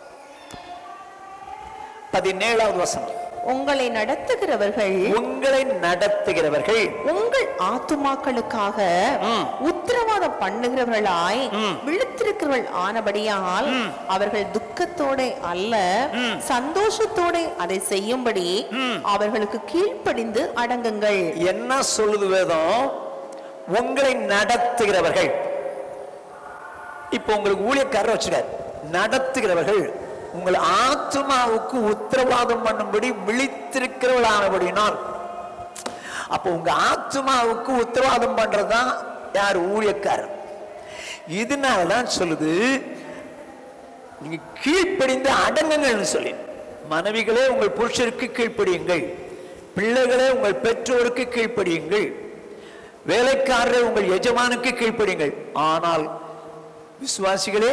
பதினேழாவது வசனம் உங்களை நடத்துகிறவர்கள் உங்களை நடத்துகிறவர்கள் உங்கள் ஆத்துமாக்களுக்காக உத்தரவாதம் பண்ணுகிறவர்களாய் விழுத்திருக்கிறவர்கள் ஆனபடியால் அவர்கள் துக்கத்தோட அல்ல சந்தோஷத்தோட அதை செய்யும்படி அவர்களுக்கு கீழ்ப்படிந்து அடங்குங்கள் என்ன சொல்லுது வேதம் உங்களை நடத்துகிறவர்கள் இப்போ உங்களுக்கு ஊழியக்காரர் வச்சுக்காரு நடத்துகிறவர்கள் உங்கள் ஆத்மாவுக்கு உத்தரவாதம் பண்ணும்படி விழித்திருக்கிறவர்களானபடினால் அப்போ உங்க ஆத்மாவுக்கு உத்தரவாதம் பண்றதுதான் யார் ஊழியக்காரர் இதனால தான் சொல்லுது நீங்க கீழ்ப்படிந்து அடங்குங்கள்னு சொல்லி மனைவிகளே உங்கள் புருஷருக்கு கீழ்ப்படியுங்கள் பிள்ளைகளே உங்கள் பெற்றோருக்கு கீழ்ப்படியுங்கள் வேலைக்காரரே உங்கள் எஜமானுக்கு கீழ்ப்படியுங்கள் ஆனால் விசுவாசிகளே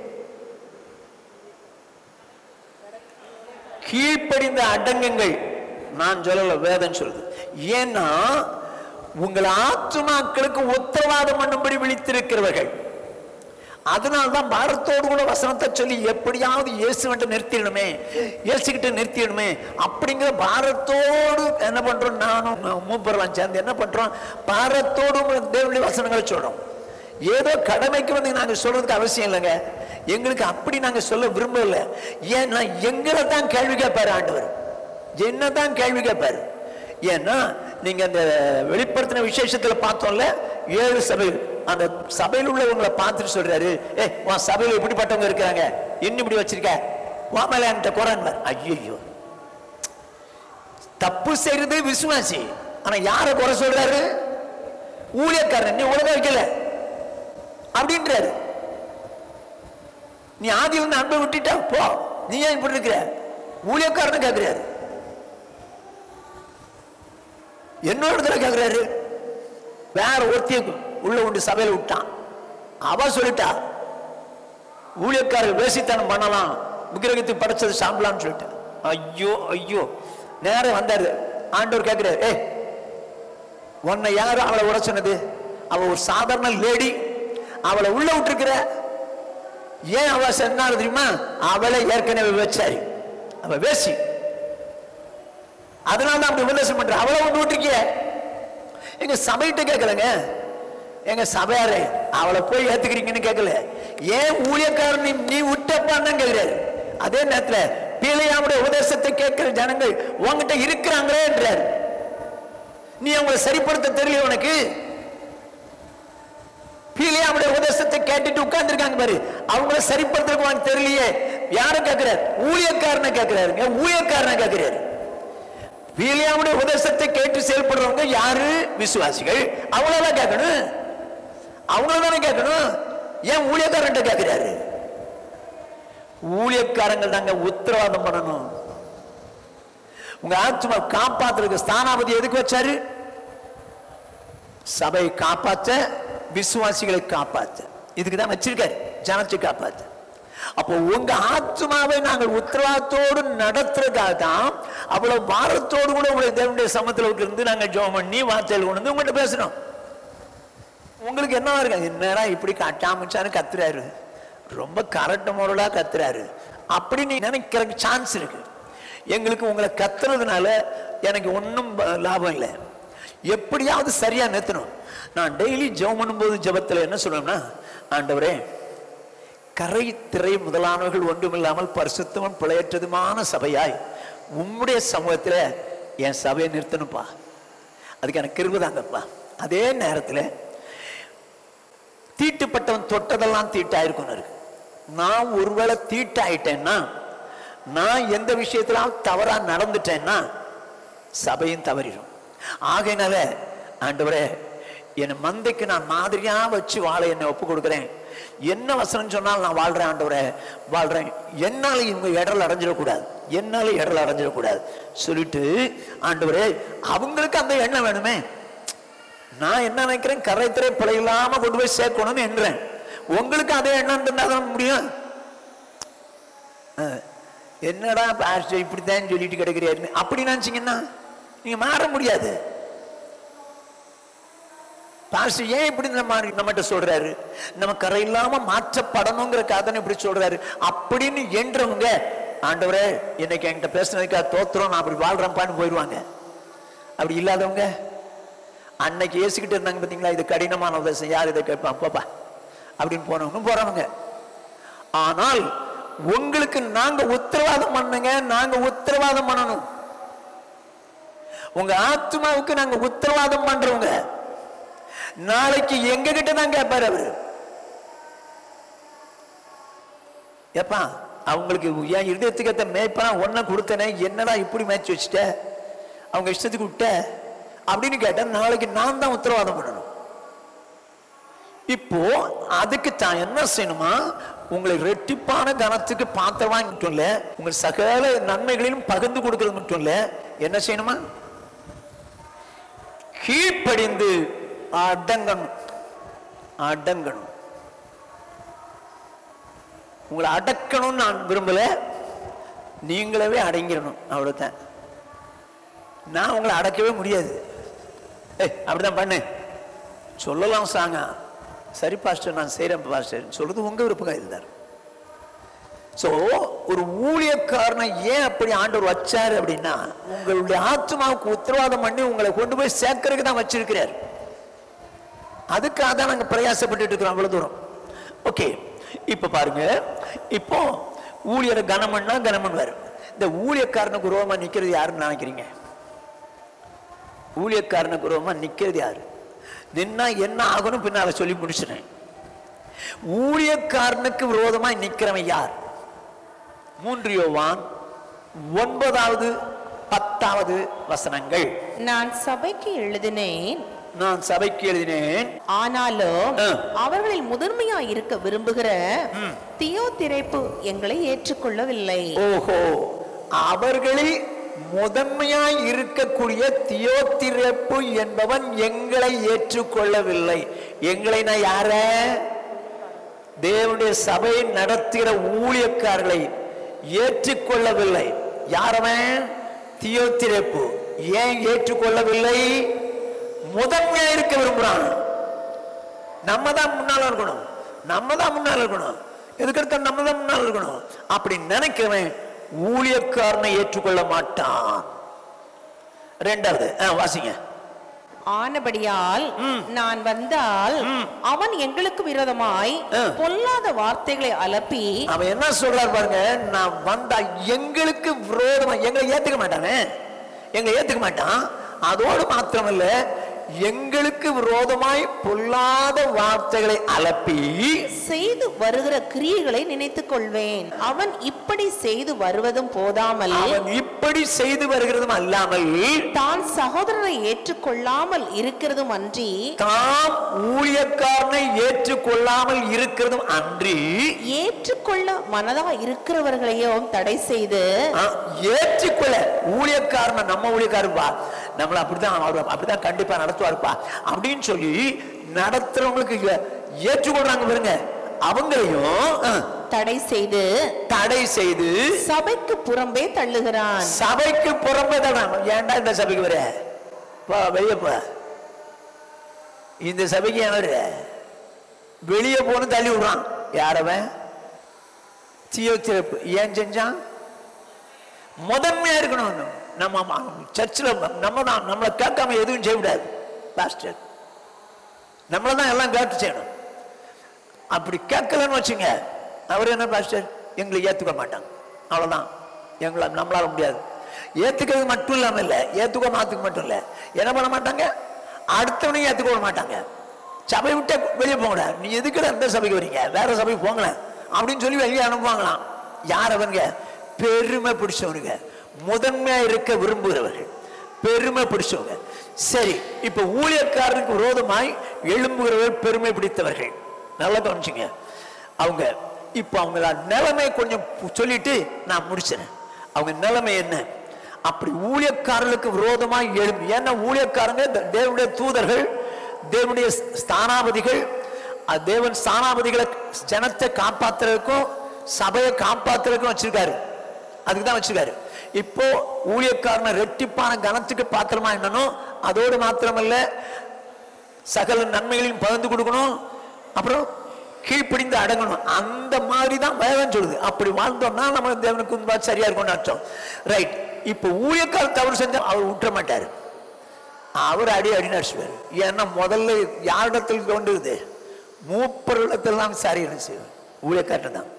கீழ்ப்படிந்த அடங்குங்கள் நான் சொல்லல வேதம் சொல்லுது ஏன்னா உங்கள் ஆத்துமாக்களுக்கு உத்தரவாதம் பண்ணும்படி விழித்திருக்கிறவர்கள் அதனால தான் பாரத்தோடு கூட வசனத்தை சொல்லி எப்படியாவது இயேசுவன்ட்டு நிறுத்திடணுமே இயேசுகிட்ட நிறுத்திடணுமே அப்படிங்கிற பாரத்தோடு என்ன பண்றோம் நானும் மூப்பரெல்லாம் சேர்ந்து என்ன பண்றோம் பாரத்தோடு தேவனுடைய வசனங்களை சொல்றோம் ஏதோ கடமைக்கு வந்து நாங்க சொல்றதுக்கு அவசியம் இல்லைங்க எங்களுக்கு அப்படி நாங்க சொல்ல விரும்பல ஏன்னா எங்களை தான் கேள்வி கேட்பாரு ஆண்டவர் என்னதான் கேள்வி கேட்பாரு ஏன்னா நீங்க அந்த வெளிப்படுத்தின விசேஷத்துல பார்த்தோம்ல ஏழு சபை அந்த சபையில் உள்ளவங்களை பார்த்துட்டு சொல்றாரு ஏ உன் சபையில் இப்படிப்பட்டவங்க இருக்கிறாங்க என்ன இப்படி வச்சிருக்க உன் மேல என்கிட்ட குரான் ஐயோ தப்பு செய்யறது விசுவாசி ஆனா யார குறை சொல்றாரு ஊழியக்காரன் நீ உலக வைக்கல அப்படின்றாரு நீ ஆதியில் இருந்து அன்பை விட்டுட்ட போ நீ ஏன் இப்படி இருக்கிற ஊழியக்காரன்னு கேட்கிறாரு என்னோட இடத்துல கேட்கிறாரு வேற ஒருத்திய உள்ள கொண்டு சபையில விட்டான் அவ சொல்லிட்டா ஊழியக்காரர் வேசித்தனம் பண்ணலாம் விக்கிரகத்தை படைச்சது சாம்பலான்னு சொல்லிட்டு ஐயோ ஐயோ நேரம் வந்தாரு ஆண்டவர் கேட்கிறாரு ஏ உன்னை யாரு அவளை விட சொன்னது அவ ஒரு சாதாரண லேடி அவளை உள்ள விட்டுருக்கிற ஏன் அவ சொன்னாரு தெரியுமா அவளை ஏற்கனவே வச்சாரு அவ வேசி அதனால தான் அப்படி உபதேசம் பண்ற அவளை ஒன்று விட்டுருக்கிய எங்க சபைகிட்ட கேட்கலங்க எங்க சபையாரே அவளை போய் ஏத்துக்கிறீங்கன்னு கேட்கல ஏன் ஊழியக்காரன் நீ நீ விட்டப்பான்னு தான் கேட்கிறாரு அதே நேரத்துல பீலையாவுடைய உபதேசத்தை கேட்கிற ஜனங்கள் உங்ககிட்ட இருக்கிறாங்களே என்றார் நீ அவங்களை சரிப்படுத்த தெரியல உனக்கு பீலியாவுடைய உபதேசத்தை கேட்டுட்டு உட்கார்ந்துருக்காங்க பாரு அவங்கள சரிப்படுத்துறதுக்கு உனக்கு தெரியலையே யாரை கேட்கிறார் ஊழியக்காரனை கேட்கிறாருங்க ஊழியக்காரனை கேட்கிறாரு பீலியாவுடைய உபதேசத்தை கேட்டு செயல்படுறவங்க யாரு விசுவாசிகள் அவங்களதான் கேட்கணும் அவங்கள தானே கேட்கணும் ஏன் ஊழியக்காரன்ட்ட கேட்கிறாரு ஊழியக்காரங்கள் தாங்க உத்தரவாதம் பண்ணணும் உங்க ஆத்மா காப்பாத்துறதுக்கு ஸ்தானாபதி எதுக்கு வச்சாரு சபை காப்பாற்ற விசுவாசிகளை காப்பாற்ற இதுக்கு தான் வச்சிருக்காரு ஜனத்தை காப்பாற்ற அப்போ உங்க ஆத்மாவை நாங்கள் உத்தரவாதத்தோடு நடத்துறதுக்காக தான் அவ்வளவு பாரத்தோடு கூட உங்களுடைய தேவனுடைய சமத்துல இருந்து நாங்கள் ஜோம் பண்ணி வார்த்தைகள் கொண்டு வந்து உங்கள்கிட்ட பேசணும் உங்களுக்கு என்ன இருக்கு என்னடா இப்படி கட்டாமிச்சான்னு கத்துறாரு ரொம்ப கரெக்ட் முறையா கத்துறாரு அப்படின்னு நினைக்கிற சான்ஸ் இருக்கு எங்களுக்கு உங்களை கத்துறதுனால எனக்கு ஒன்றும் லாபம் இல்லை எப்படியாவது சரியா நிறுத்தணும் நான் டெய்லி ஜெபம் பண்ணும்போது ஜெபத்தில் என்ன சொல்லுவேன்னா ஆண்டவரே கரை திரை முதலானவர்கள் ஒன்றுமில்லாமல் பரிசுத்தமும் பிழையற்றதுமான சபையாய் உம்முடைய சமூகத்தில் என் சபையை நிறுத்தணும்ப்பா அதுக்கு எனக்கு கிருபதாங்கப்பா அதே நேரத்தில் தீட்டுப்பட்டவன் தொட்டதெல்லாம் தீட்டாயிருக்கும் இருக்கு நான் ஒருவேளை தீட்டாயிட்டேன்னா நான் எந்த விஷயத்துல தவறா நடந்துட்டேன்னா சபையும் தவறிடும் ஆகையினால ஆண்டவரே என் மந்தைக்கு நான் மாதிரியா வச்சு வாழ என்னை ஒப்பு கொடுக்குறேன் என்ன வசனம் சொன்னாலும் நான் வாழ்றேன் ஆண்டவரே வாழ்றேன் என்னால இவங்க இடல் அடைஞ்சிடக்கூடாது என்னால இடல் அடைஞ்சிடக்கூடாது சொல்லிட்டு ஆண்டவரே அவங்களுக்கு அந்த எண்ணம் வேணுமே நான் என்ன நினைக்கிறேன் கரைத்திரை பிழை இல்லாம கொண்டு போய் சேர்க்கணும்னு என்றேன் உங்களுக்கு அதே எண்ணம் இருந்தா தான் முடியும் அஹ், என்னடா பாஸ்டர் இப்படித்தான் சொல்லிட்டு கிடைக்கிறாரு அப்படி நினைச்சீங்கன்னா நீங்க மாற முடியாது பாஸ்டர் ஏன் இப்படி நம்ம நம்மகிட்ட சொல்றாரு நம்ம கரை இல்லாம மாற்றப்படணுங்கிற கதனை இப்படி சொல்றாரு அப்படின்னு என்றவங்க ஆண்டவரே இன்னைக்கு என்கிட்ட பேசுனதுக்கா தோத்துறோம் நான் அப்படி வாழ்றேன்ப்பான்னு போயிடுவாங்க அப்படி இல்லாதவங்க அன்னைக்கு ஏசிக்கிட்டு இருந்தாங்க பார்த்தீங்களா இது கடினமான உபதேசம் யார் இதை கேட்பான் போப்பா அப்படின்னு போனவங்க போறவங்க ஆனால் உங்களுக்கு நாங்க உத்தரவாதம் பண்ணுங்க நாங்க உத்தரவாதம் பண்ணணும் உங்க ஆத்மாவுக்கு நாங்க உத்தரவாதம் பண்றவங்க நாளைக்கு எங்க கிட்ட தான் கேட்பாரு அவரு ஏப்பா அவங்களுக்கு என் இருதயத்துக்கு ஏற்ற மேய்ப்பா ஒன்றை கொடுத்தனே என்னடா இப்படி மேய்ச்சி வச்சுட்ட அவங்க இஷ்டத்துக்கு விட்ட அப்படின்னு கேட்டா நாளைக்கு நான் தான் உத்தரவாதம் பண்ணணும் இப்போ அதுக்கு தான் என்ன செய்யணுமா உங்களை ரெட்டிப்பான கனத்துக்கு பாத்திரமா மட்டும் இல்ல உங்கள் சகல நன்மைகளிலும் பகிர்ந்து கொடுக்கிறது மட்டும் இல்ல என்ன செய்யணுமா கீழ்ப்படிந்து அடங்கணும் அடங்கணும் உங்களை அடக்கணும்னு நான் விரும்பல நீங்களவே அடங்கிடணும் அவ்வளவுதான் நான் உங்களை அடக்கவே முடியாது ஏய் அப்படிதான் பண்ணு சொல்லலாம் சாங்க சரி பாஸ்டர் நான் செய்கிறேன் பாஸ்டர் சொல்றது உங்க விருப்பம் இருந்தார் ஸோ ஒரு ஊழியக்காரனை ஏன் அப்படி ஆண்டவர் வச்சாரு அப்படின்னா உங்களுடைய ஆத்மாவுக்கு உத்தரவாதம் பண்ணி உங்களை கொண்டு போய் சேர்க்கறதுக்கு தான் வச்சிருக்கிறார் அதுக்காக தான் நாங்கள் பிரயாசப்பட்டுட்டு இருக்கிறோம் அவ்வளவு தூரம் ஓகே இப்போ பாருங்க இப்போ ஊழியரை கனமன்னா கனமன் வரும் இந்த ஊழியக்காரனுக்கு உருவமா நிக்கிறது யாருன்னு நினைக்கிறீங்க ஊழியக்காரனுக்கு உருவமா நிக்கிறது யாரு நின்னா என்ன ஆகணும் பின்னால சொல்லி முடிச்சிட்டேன் ஊழியக்காரனுக்கு விரோதமா நிக்கிறவன் யார் மூன்று யோவான் ஒன்பதாவது பத்தாவது வசனங்கள் நான் சபைக்கு எழுதினேன் நான் சபைக்கு எழுதினேன் ஆனாலும் ஆ. அவர்களில் முதன்மையா இருக்க விரும்புகிற தியோ திரைப்பு எங்களை ஏற்றுக்கொள்ளவில்லை ஓஹோ அவர்களில் முதன்மையாய் இருக்கக்கூடிய தியோத்திரப்பு என்பவன் எங்களை ஏற்றுக்கொள்ளவில்லை எங்களை நான் யார தேவனுடைய சபையை நடத்துகிற ஊழியக்காரர்களை ஏற்றுக்கொள்ளவில்லை யாரவன் தியோத்திரப்பு ஏன் ஏற்றுக்கொள்ளவில்லை முதன்மையா இருக்க விரும்புறான் நம்ம தான் முன்னால இருக்கணும் நம்ம தான் முன்னால இருக்கணும் எதுக்கடுத்த நம்ம தான் முன்னால இருக்கணும் அப்படி நினைக்கிறவன் ஊழியக்காரனை ஏற்றுக்கொள்ள மாட்டான் ரெண்டாவது ஆ, வாசிங்க ஆனபடியால் நான் வந்தால் அவன் எங்களுக்கு விரோதமாய் ஆ. பொல்லாத வார்த்தைகளை அலப்பி அவன் என்ன சொல்றாரு பாருங்க நான் வந்தா எங்களுக்கு விரோதமா எங்களை ஏத்துக்க மாட்டானே எங்களை ஏத்துக்க மாட்டான் அதோடு மாத்திரமல்ல எங்களுக்கு விரோதமாய் பொல்லாத வார்த்தைகளை அலப்பி செய்து வருகிற கிரியைகளை நினைத்துக் கொள்வேன் அவன் இப்படி செய்து வருவதும் போதாமல் அவன் இப்படி செய்து வருகிறதும் அல்லாமல் தான் சகோதரரை ஏற்றுக்கொள்ளாமல் இருக்கிறதும் அன்றி தாம் ஊழியக்காரனை ஏற்றுக்கொள்ளாமல் இருக்கிறதும் அன்றி ஏற்றுக்கொள்ள மனதா இருக்கிறவர்களையும் தடை செய்து ஆ, ஏற்றுக்கொள்ள ஊழியக்காரனை நம்ம ஊழியக்காரப்பா நம்மள அப்படிதான் அவர் அப்படிதான் கண்டிப்பா நடத்துவாருப்பா அப்படின்னு சொல்லி நடத்துறவங்களுக்கு ஏ- ஏற்றுக்கொள்றாங்க பாருங்க அவங்களையும் ஆ, தடை செய்து தடை செய்து சபைக்கு புறம்பே தள்ளுகிறான் சபைக்கு புறம்பே தான் ஏன்டா இந்த சபைக்கு வர பா வெளியே போ இந்த சபைக்கு ஏன் வர வெளியே போன்னு தள்ளி விடுறான் யாரவன் தீயோ திறப்பு ஏன் செஞ்சான் முதன்மையா இருக்கணும் நம்ம சர்ச்சில் நம்ம தான் நம்மளை கேட்காம எதுவும் செய்யக்கூடாது பாஸ்டர் நம்மளை தான் எல்லாம் கேட்டு செய்யணும் அப்படி கேட்கலன்னு வச்சுங்க அவர் என்ன பாஸ்டர் எங்களை ஏத்துக்க மாட்டாங்க அவ்வளவுதான் எங்களை நம்மளால முடியாது ஏத்துக்கிறது மட்டும் இல்லாம இல்ல ஏத்துக்க மாத்துக்க மட்டும் இல்ல என்ன பண்ண மாட்டாங்க அடுத்தவனையும் ஏத்துக்க மாட்டாங்க சபை விட்டு வெளியே போங்கடா நீ எதுக்குடா இந்த சபைக்கு வரீங்க வேற சபைக்கு போங்களேன் அப்படின்னு சொல்லி வெளியே அனுப்புவாங்களாம் யார் அவங்க பெருமை பிடிச்சவனுங்க முதன்மையா இருக்க விரும்புகிறவர்கள் பெருமை பிடிச்சவங்க சரி இப்ப ஊழியக்காரருக்கு விரோதமாய் எழும்புகிறவர்கள் பெருமை பிடித்தவர்கள் நல்லா கவனிச்சுங்க அவங்க இப்போ அவங்கள நிலைமை கொஞ்சம் பு- சொல்லிட்டு நான் முடிச்சிடறேன் அவங்க நிலைமை என்ன அப்படி ஊழியக்காரர்களுக்கு விரோதமாய் எழும்பு ஏன்னா ஊழியக்காரங்க இந்த தேவனுடைய தூதர்கள் தேவனுடைய ஸ்தானாபதிகள் அது தேவன் ஸ்தானாபதிகளை ஜனத்தை காப்பாத்துறதுக்கும் சபையை காப்பாத்துறதுக்கும் வச்சிருக்காரு அதுக்கு தான் வச்சிருக்காரு இப்போ ஊழியக்காரனை ரெட்டிப்பான கனத்துக்கு பாத்திரமா என்னணும் அதோடு மாத்திரமல்ல சகல நன்மைகளையும் பகிர்ந்து கொடுக்கணும் அப்புறம் கீழ்ப்பிடிந்து அடங்கணும் அந்த மாதிரி தான் வேதம் சொல்லுது அப்படி வாழ்ந்தோம்னா நம்ம தேவனுக்கு முன்பா சரியா இருக்கும்னு அர்த்தம் ரைட் இப்போ ஊழியக்காரர் தவறு செஞ்சா அவர் விட்டுற மாட்டாரு அவர் அடி அடி நடிச்சுவார் ஏன்னா முதல்ல யாரிடத்தில் கொண்டுருது மூப்பரிடத்தில் தான் சரி இருந்துச்சு ஊழியக்காரன் தான்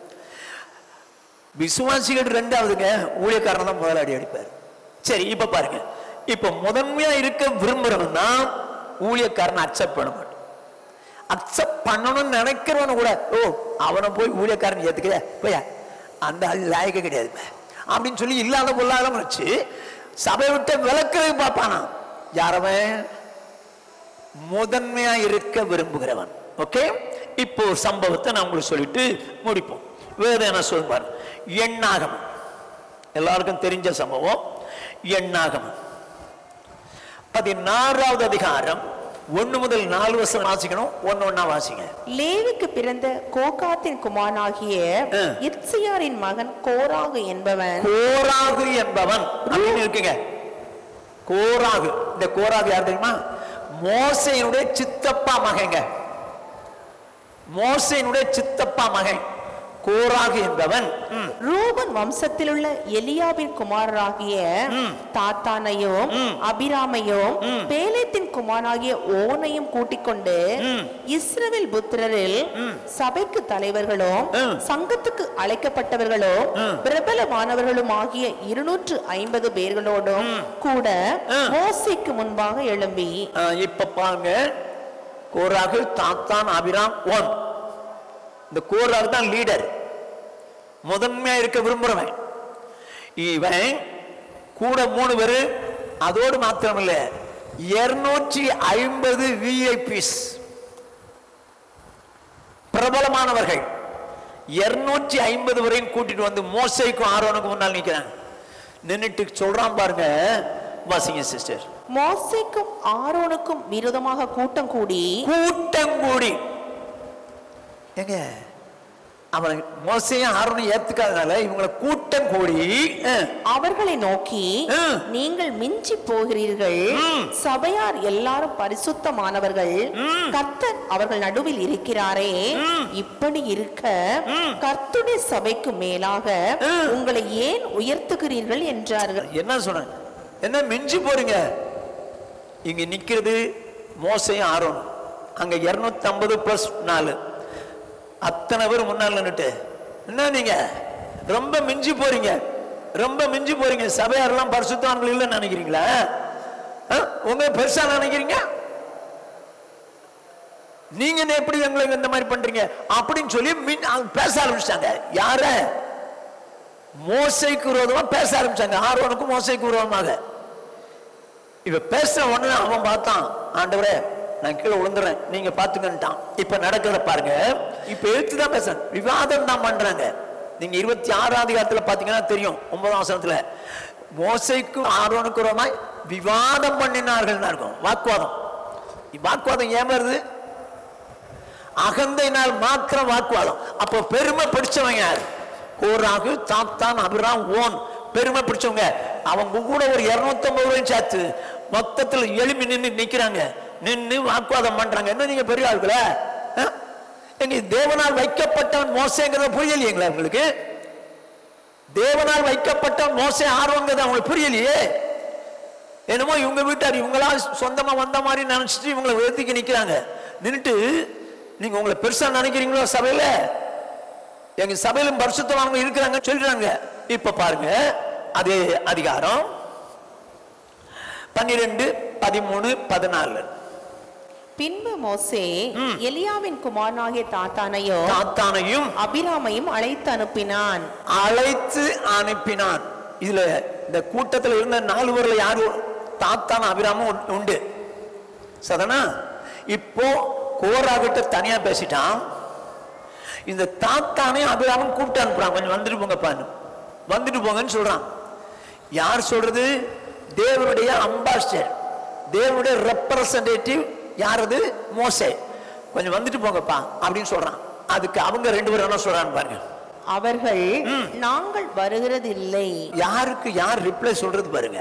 விசுவாசிகள் ரெண்டாவதுங்க ஊழியக்காரன் தான் முதல்ல அடி அடிப்பார் சரி இப்ப பாருங்க இப்ப முதன்மையா இருக்க விரும்புறவன் தான் ஊழியக்காரனை அக்செப்ட் பண்ண மாட்டான் அக்செப்ட் பண்ணணும்னு நினைக்கிறவன கூட ஓ அவனை போய் ஊழியக்காரன் ஏத்துக்கிற போயா அந்த ஆள் லாயக்க கிடையாது அப்படின்னு சொல்லி இல்லாத பொல்லாத வச்சு சபை விட்டு விளக்குறது பார்ப்பானா யாரவன் முதன்மையா இருக்க விரும்புகிறவன் ஓகே இப்போ ஒரு சம்பவத்தை நான் உங்களுக்கு சொல்லிட்டு முடிப்போம் வேற என்ன சொல்வார் எண்ணாகமம் எல்லாருக்கும் தெரிஞ்ச சம்பவம் எண்ணாகமம் பதினாறாவது அதிகாரம் ஒண்ணு முதல் நாலு வருஷம் வாசிக்கணும் ஒன்னு ஒண்ணா வாசிங்க லேவிக்கு பிறந்த கோகாத்தின் குமாரனாகிய ஆ. இத்சியாரின் மகன் கோராகு என்பவன் கோராகு என்பவன் அப்படின்னு இருக்குங்க கோராகு இந்த கோராகு யார் தெரியுமா மோசையினுடைய சித்தப்பா மகங்க மோசையினுடைய சித்தப்பா மகன் கோராகு என்பவன் ம், ரூபன் வம்சத்திலுள்ள எலியாவின் குமாரராகிய தாத்தானையும் அபிராமையும் பேலேத்தின் குமாரனாகிய ஓனையும் கூட்டிக் கொண்டு இஸ்ரவேல் புத்திரரில் சபைக்கு தலைவர்களும் ம். சங்கத்துக்கு அழைக்கப்பட்டவர்களும் பிரபலமானவர்களும் ஆகிய இருநூற்று ஐம்பது பேர்களோடும் கூட ம். மோசைக்கு முன்பாக எழும்பி ஆ, இப்ப பாருங்க கோராகு தாத்தான் அபிராம் ஒன் இந்த கோராகு தான் லீடர் முதன்மையா இருக்க விரும்புறவன் இவன் கூட மூணு பேரு அதோடு மாத்திரமில்ல இருநூற்றி ஐம்பது விஐபிஸ் பிரபலமானவர்கள் இருநூற்றி ஐம்பது வரையும் கூட்டிட்டு வந்து மோசைக்கும் ஆரோனுக்கும் முன்னால் நிக்கிறாங்க நின்னுட்டு சொல்றான் பாருங்க வாசிங்க சிஸ்டர் மோசைக்கும் ஆரோனுக்கும் விரோதமாக கூட்டம் கூடி கூட்டம் கூடி ஏங்க அவன் மோசையும் ஆரோனும் ஏத்துக்காதனால இவங்களை கூட்டம் கூடி அஹ், அவர்களை நோக்கி ம். நீங்கள் மிஞ்சி போகிறீர்கள் ம். சபையார் எல்லாரும் பரிசுத்தமானவர்கள் கர்த்தர் அவர்கள் நடுவில் இருக்கிறாரே இப்படி இருக்க கர்த்துடைய சபைக்கு மேலாக ம். உங்களை ஏன் உயர்த்துகிறீர்கள் என்றார்கள் என்ன சொன்னாங்க என்ன மிஞ்சி போறீங்க இங்க நிக்கிறது மோசையும் ஆரோனும் அங்க இருநூத்தி ஐம்பது பிளஸ் நாலு அத்தனை பேர் முன்னால் நின்னுட்டு என்ன நீங்க ரொம்ப மிஞ்சி போறீங்க ரொம்ப மிஞ்சி போறீங்க சபையாரெல்லாம் பரிசுத்தவான்கள் இல்லைன்னு நினைக்கிறீங்களா ஆ? உங்க பெருசா நினைக்கிறீங்க நீங்க என்ன எப்படி எங்களுக்கு இந்த மாதிரி பண்றீங்க அப்படின்னு சொல்லி மின் அவங்க பேச ஆரம்பிச்சிட்டாங்க யார மோசைக்கு விரோதமா பேச ஆரம்பிச்சாங்க ஆரோனுக்கும் மோசைக்கு விரோதமாக இவ பேசுற உடனே அவன் பார்த்தான் ஆண்டவரே நான் கீழே விழுந்துறேன் நீங்க பாத்துக்கன்ட்டான் இப்ப நடக்கிறத பாருங்க இப்ப எழுத்து தான் பேசுறேன் விவாதம் தான் பண்றாங்க நீங்க இருபத்தி ஆறாம் அதிகாரத்துல பாத்தீங்கன்னா தெரியும் ஒன்பதாம் வசனத்துல மோசைக்கும் ஆரோனுக்கும் விரோதமாய் விவாதம் பண்ணினார்கள் இருக்கும் வாக்குவாதம் வாக்குவாதம் ஏன் வருது அகந்தையினால் மாத்திரம் வாக்குவாதம் அப்போ பெருமை பிடிச்சவங்க யார் கோராகு தாத்தான் அபிராம் ஓன் பெருமை பிடிச்சவங்க அவங்க கூட ஒரு இருநூத்தி ஐம்பது ரூபாயும் சேர்த்து மொத்தத்தில் எழுப்பி நின்று நிக்கிறாங்க நின்று வாக்குவாதம் பண்றாங்க என்ன நீங்க பெரிய ஆளுங்கள எங்க தேவனால் வைக்கப்பட்டவன் மோசங்கிறத புரியலையேங்களா உங்களுக்கு தேவனால் வைக்கப்பட்டவன் மோசே ஆர்வங்கிறது அவங்களுக்கு புரியலையே என்னமோ இவங்க வீட்டார் இவங்களா சொந்தமா வந்த மாதிரி நினைச்சிட்டு இவங்களை உயர்த்திக்கு நிக்கிறாங்க நின்னுட்டு நீங்க உங்களை பெருசா நினைக்கிறீங்களோ சபையில எங்க சபையிலும் பரிசுத்தவான்கள் இருக்கிறாங்க சொல்றாங்க இப்ப பாருங்க அதே அதிகாரம் பன்னிரெண்டு பதிமூணு பதினாலு பின்பு மோசே எலியாவின் குமாரனாகிய தாத்தானையோ தாத்தானையும் அபிராமையும் அழைத்து அனுப்பினான் அழைத்து அனுப்பினான் இதுல இந்த கூட்டத்துல இருந்த நாலு பேர்ல யாரு தாத்தான் அபிராமும் உண்டு- உண்டு சதனா இப்போ கோராகிட்ட தனியா பேசிட்டான் இந்த தாத்தானே அபிராமன் கூப்பிட்டு அனுப்புறான் கொஞ்சம் வந்துட்டு போங்கப்பான்னு வந்துட்டு போங்கன்னு சொல்றான் யார் சொல்றது தேவனுடைய அம்பாசிடர் தேவனுடைய ரெப்ரசன்டேட்டிவ் யார் அது மோசே கொஞ்சம் வந்துட்டு போங்கப்பா அப்படின்னு சொல்றான் அதுக்கு அவங்க ரெண்டு பேரும் என்ன சொல்றான்னு பாருங்க அவர்கள் நாங்கள் வருகிறதில்லை யாருக்கு யார் ரிப்ளை சொல்றது பாருங்க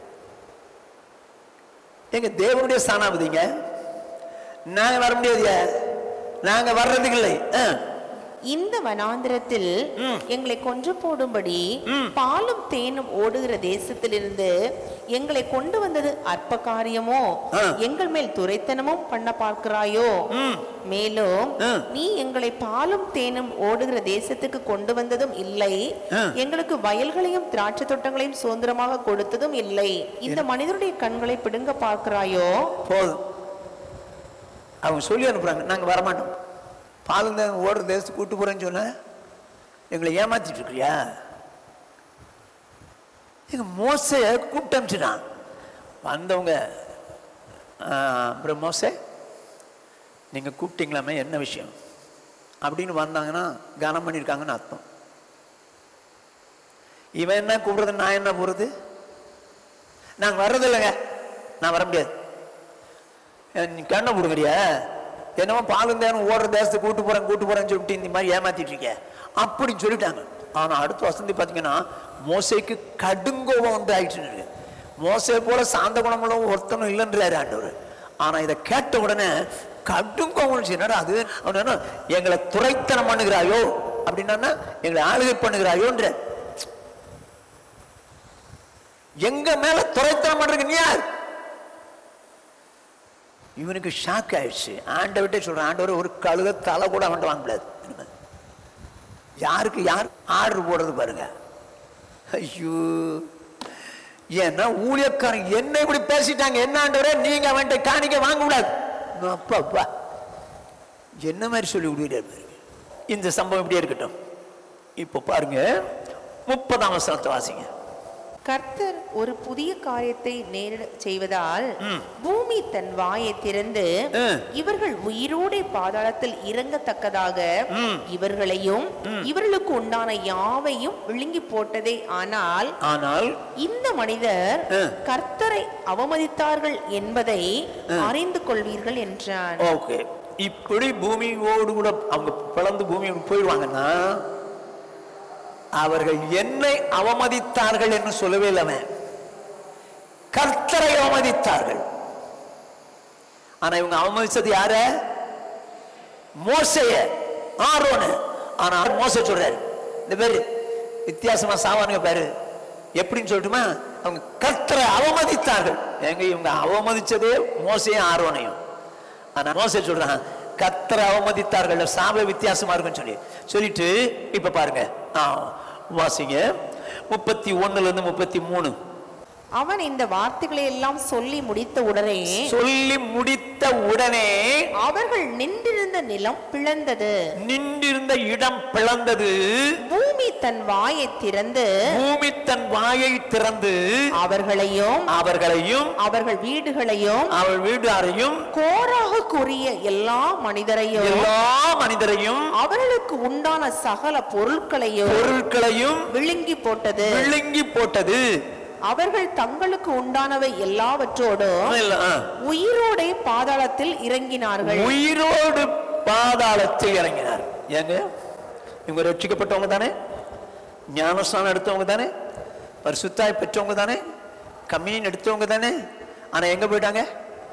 எங்க தேவனுடைய ஸ்தானாபதிங்க நாங்க வர முடியாது நாங்க வர்றதுக்கு இல்லை ஆ. இந்த வனாந்திரத்தில் எங்களை கொன்று போடும்படி பாலும் தேனும் ஓடுகிற தேசத்திலிருந்து எங்களை கொண்டு வந்தது அற்ப காரியமோ ஆ. எங்கள் மேல் துரைத்தனமும் பண்ண பார்க்கிறாயோ மேலும் ஆ. நீ எங்களை பாலும் தேனும் ஓடுகிற தேசத்துக்கு கொண்டு வந்ததும் இல்லை ஆ. எங்களுக்கு வயல்களையும் திராட்சை தோட்டங்களையும் சுதந்திரமாக கொடுத்ததும் இல்லை இந்த மனிதருடைய கண்களை பிடுங்க பார்க்கிறாயோ போதும் அவங்க சொல்லி அனுப்புறாங்க நாங்க வரமாட்டோம் பாலுங்க ஓடுற தேசத்துக்கு கூட்டு போறேன்னு சொன்ன எங்களை ஏமாத்திட்டு இருக்கிறியா எங்க மோசைய கூப்பிட்டு அனுப்பிச்சிட்டான் வந்தவங்க "ஆ, அப்புறம் மோசே நீங்க கூப்பிட்டீங்களாமே என்ன விஷயம் அப்படின்னு வந்தாங்கன்னா கனம் பண்ணியிருக்காங்கன்னு அர்த்தம் இவன் என்ன கூப்பிடுறது நான் என்ன போறது நாங்க வர்றது இல்லைங்க நான் வர முடியாது அஹ் நீ கண்ணை போடுங்கிறியா என்னமோ பாலும் தேனும் ஓடுற தேசத்துக்கு கூட்டு போறேன் கூட்டு போறேன்னு சொல்லிட்டு இந்த மாதிரி ஏமாத்திட்டு இருக்க அப்படின்னு சொல்லிட்டாங்க ஆனா அடுத்த வசந்தி பாத்தீங்கன்னா மோசைக்கு கடுங்கோபம் வந்து ஆயிட்டு இருக்கு மோசை போல சாந்த குணமுள்ள ஒருத்தனும் இல்லைன்றாரு ஆண்டவர் ஆனா இதை கேட்ட உடனே கடுங்கோபம் என்னடா அது அவன் என்ன எங்களை துரைத்தனம் பண்ணுகிறாயோ அப்படின்னா எங்களை ஆளுகை பண்ணுகிறாயோன்ற எங்க மேல துரைத்தனம் பண்றதுக்கு நீ யார் இவனுக்கு ஷாக் ஆயிடுச்சு ஆண்டவர்கிட்ட சொல்றான் ஆண்டவர் ஒரு கழுத தலை கூட அவன்கிட்ட வாங்க முடியாது இனிமே. யாருக்கு யார் ஆர்டர் போடுறது பாருங்க ஐயோ ஏன்னா ஊழியக்காரன் என்ன இப்படி பேசிட்டாங்க என்ன ஆண்டவரே நீங்க அவன்கிட்ட காணிக்க வாங்க கூடாது அப்பா அப்பா என்ன மாதிரி சொல்லி விடுவீர்கள் பாருங்க இந்த சம்பவம் இப்படியே இருக்கட்டும் இப்போ பாருங்க முப்பதாம் வசனத்தை வாசிங்க கர்த்தர் ஒரு புதிய காரியத்தை நேரிட செய்வதால் பூமி தன் வாயை திறந்து ம். இவர்கள் உயிரோடே பாதாளத்தில் இறங்கத்தக்கதாக இவர்களையும் இவர்களுக்கு உண்டான யாவையும் விழுங்கி போட்டதே ஆனால் ஆனால் இந்த மனிதர் ம். கர்த்தரை அவமதித்தார்கள் என்பதை அறிந்து கொள்வீர்கள் என்றான் ஓகே இப்படி பூமியோடு கூட அவங்க பிளந்து பூமியோடு போயிடுவாங்கன்னா அவர்கள் என்னை அவமதித்தார்கள் என்று சொல்லவே இல்லை அவன். கர்த்தரை அவமதித்தார்கள் ஆனா இவங்க அவமதிச்சது யார மோசைய ஆரோன ஆனா மோச சொல்றாரு இந்த பேரு வித்தியாசமா சாவானுங்க பேரு எப்படின்னு சொல்லட்டுமா அவங்க கர்த்தரை அவமதித்தார்கள் எங்க இவங்க அவமதிச்சதே மோசையும் ஆரோனையும் ஆனா மோச சொல்றான் கத்தரை அவமதித்தார்கள் சாப வித்தியாசமா இருக்குன்னு சொல்லி சொல்லிட்டு இப்ப பாருங்க ஆ, வாசிங்க முப்பத்தி ஒண்ணுல இருந்து முப்பத்தி மூணு அவன் இந்த வார்த்தைகளை எல்லாம் சொல்லி முடித்த உடனே சொல்லி முடித்த உடனே அவர்கள் நின்றிருந்த நிலம் பிளந்தது நின்றிருந்த இடம் பிளந்தது பூமி தன் வாயை திறந்து பூமி தன் வாயை திறந்து அவர்களையும் அவர்களையும் அவர்கள் வீடுகளையும் அவள் வீடாரையும் கோராக கூறிய எல்லா மனிதரையும் எல்லா மனிதரையும் அவர்களுக்கு உண்டான சகல பொருட்களையும் பொருட்களையும் விழுங்கி போட்டது விழுங்கி போட்டது அவர்கள் தங்களுக்கு உண்டானவை எல்லாவற்றோடும் இல்ல, ஆ. உயிரோடே பாதாளத்தில் இறங்கினார்கள் உயிரோடு பாதாளத்தில் இறங்கினார் ஏங்க இவங்க ரட்சிக்கப்பட்டவங்க தானே ஞானஸ்தானம் எடுத்தவங்க தானே பரிசுத்தாய் பெற்றவங்க தானே கம்யூனியன் எடுத்தவங்க தானே ஆனா எங்க போயிட்டாங்க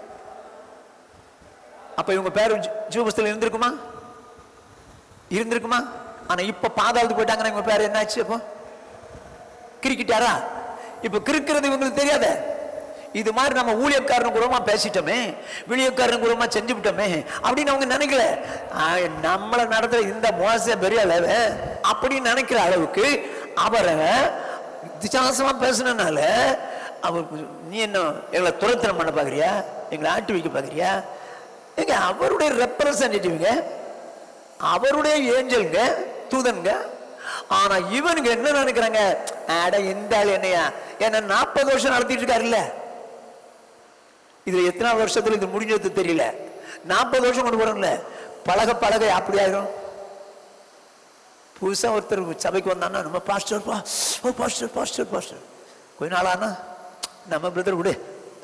அப்ப இவங்க பேர் ஜூபஸ்தில் இருந்திருக்குமா இருந்திருக்குமா ஆனா இப்ப பாதாளத்துக்கு போயிட்டாங்கன்னா இவங்க பேர் என்னாச்சு அப்போ கிரிக்கிட்டாரா இப்ப கிறுக்கிறது இவங்களுக்கு தெரியாத இது மாதிரி நம்ம ஊழியக்காரன் கூடமா பேசிட்டோமே விழியக்காரன் கூடமா செஞ்சு விட்டோமே அப்படின்னு அவங்க நினைக்கல ஆ, நம்மளை நடத்துற இந்த மோச பெரிய அளவு அப்படின்னு நினைக்கிற அளவுக்கு அவரை வித்தியாசமா பேசுனனால அவர் நீ என்ன எங்களை துரத்தனம் பண்ண பாக்குறியா எங்களை ஆட்டி வைக்க பாக்குறியா எங்க அவருடைய ரெப்ரசன்டேட்டிவ்ங்க அவருடைய ஏஞ்சல்ங்க தூதன்க ஆனா இவனுங்க என்ன நினைக்கிறாங்க அட இந்த ஆள் என்னையா என்ன நாற்பது வருஷம் நடத்திட்டு இருக்காருல்ல இதுல எத்தனை வருஷத்துல இது முடிஞ்சது தெரியல நாற்பது வருஷம் கொண்டு போறோம்ல பழக பழக அப்படி ஆயிரும் புதுசா ஒருத்தர் சபைக்கு வந்தான்னா நம்ம பாஸ்டர் பா ஓ பாஸ்டர் பாஸ்டர் பாஸ்டர் கொஞ்ச நாள் ஆனா நம்ம பிரதர் விடு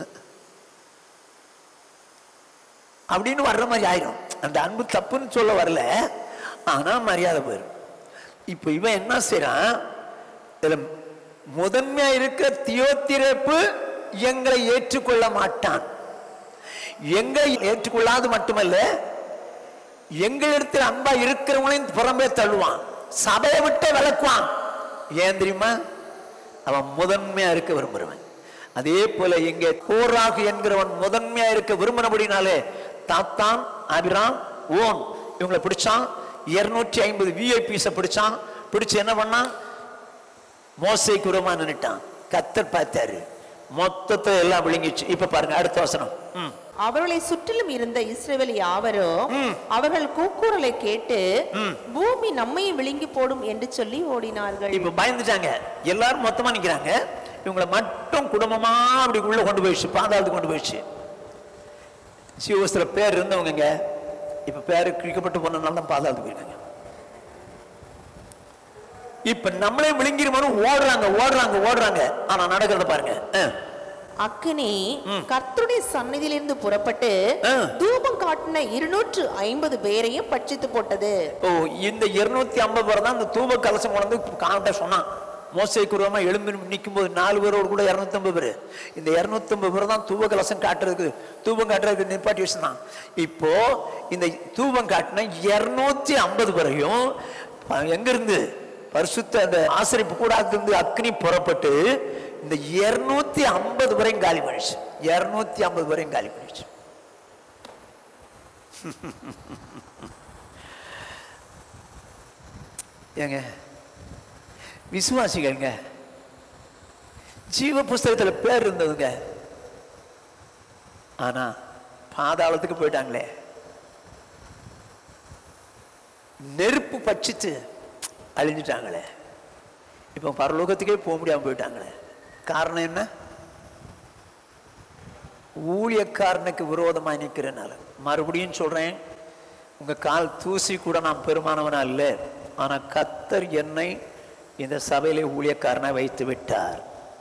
அப்படின்னு வர்ற மாதிரி ஆயிரும் அந்த அன்பு தப்புன்னு சொல்ல வரல ஆனா மரியாதை போயிடும் இப்போ இவன் என்ன செய்றான் இதுல முதன்மையா இருக்க தியோத்திரப்பு எங்களை ஏற்றுக்கொள்ள மாட்டான் எங்களை ஏற்றுக்கொள்ளாது மட்டுமல்ல எங்களிடத்தில் அன்பா இருக்கிறவங்களையும் புறம்பே தள்ளுவான் சபையை விட்டு விளக்குவான் ஏன் தெரியுமா அவன் முதன்மையா இருக்க விரும்புறவன் அதே போல இங்கே கோராகு என்கிறவன் முதன்மையா இருக்க விரும்பினபடினாலே தாத்தான் அபிராம் ஓன் இவங்களை பிடிச்சான் இருநூற்றி ஐம்பது விஐபிஸை பிடிச்சான் பிடிச்சு என்ன பண்ணான் மோசைக்கு உரமா நின்னுட்டான் கத்தர் பார்த்தாரு மொத்தத்தை எல்லாம் விழுங்கிச்சு இப்ப பாருங்க அடுத்த வசனம் ம். அவர்களை சுற்றிலும் இருந்த இஸ்ரவேல் யாவரும் அவர்கள் கூக்குரலை கேட்டு பூமி நம்மையும் விழுங்கி போடும் என்று சொல்லி ஓடினார்கள் இப்ப பயந்துட்டாங்க எல்லாரும் மொத்தமா நிக்கிறாங்க இவங்களை மட்டும் குடும்பமா அப்படி உள்ள கொண்டு போயிடுச்சு பாதாளத்துக்கு கொண்டு போயிடுச்சு சிவஸ்திர பேர் இருந்தவங்க இப்ப பேரு கிழிக்கப்பட்டு போனதுனால தான் பாதாளத்துக்கு போயிருக்காங்க இப்ப நம்மளே விழுங்கிருமோன்னு ஓடுறாங்க ஓடுறாங்க ஓடுறாங்க ஆனா நடக்கிறத பாருங்க அஹ். அக்கினி கர்த்தருடைய சந்நிதியிலிருந்து புறப்பட்டு ஆ. தூபம் காட்டின இருநூற்று ஐம்பது பேரையும் பட்சித்து போட்டது ஓ இந்த இருநூத்தி ஐம்பது பேர் தான் இந்த தூப கலசம் கொண்டு வந்து காண்ட சொன்னான் மோசை குருவமா எழும்பி நிற்கும் போது நாலு பேரோடு கூட இருநூத்தி ஐம்பது பேர் இந்த இருநூத்தி ஐம்பது பேர் தான் தூப கலசம் காட்டுறதுக்கு தூபம் காட்டுறதுக்கு நிப்பாட்டி வச்சுதான் இப்போ இந்த தூபம் காட்டின இருநூத்தி ஐம்பது பேரையும் ப- எங்க இருந்து பரிசுத்த அந்த ஆசிரிப்பு கூடாது அக்னி புறப்பட்டு இந்த இருநூத்தி ஐம்பது வரையும் காலி பண்ணிடுச்சு இருநூத்தி ஐம்பது வரையும் காலி பண்ணிடுச்சு ஏங்க விசுவாசிகள்ங்க ஜீவ புஸ்தகத்துல பேர் இருந்ததுங்க ஆனா பாதாளத்துக்கு போயிட்டாங்களே நெருப்பு பட்சித்து அழிஞ்சிட்டாங்களே இப்போ பரலோகத்துக்கே போக முடியாம போயிட்டாங்களே காரணம் என்ன ஊழியக்காரனுக்கு விரோதமா நிற்கிறனால மறுபடியும் சொல்றேன் உங்க கால் தூசி கூட நான் பெருமானவனா இல்ல ஆனா கத்தர் என்னை இந்த சபையிலே ஊழியக்காரனா வைத்து விட்டார்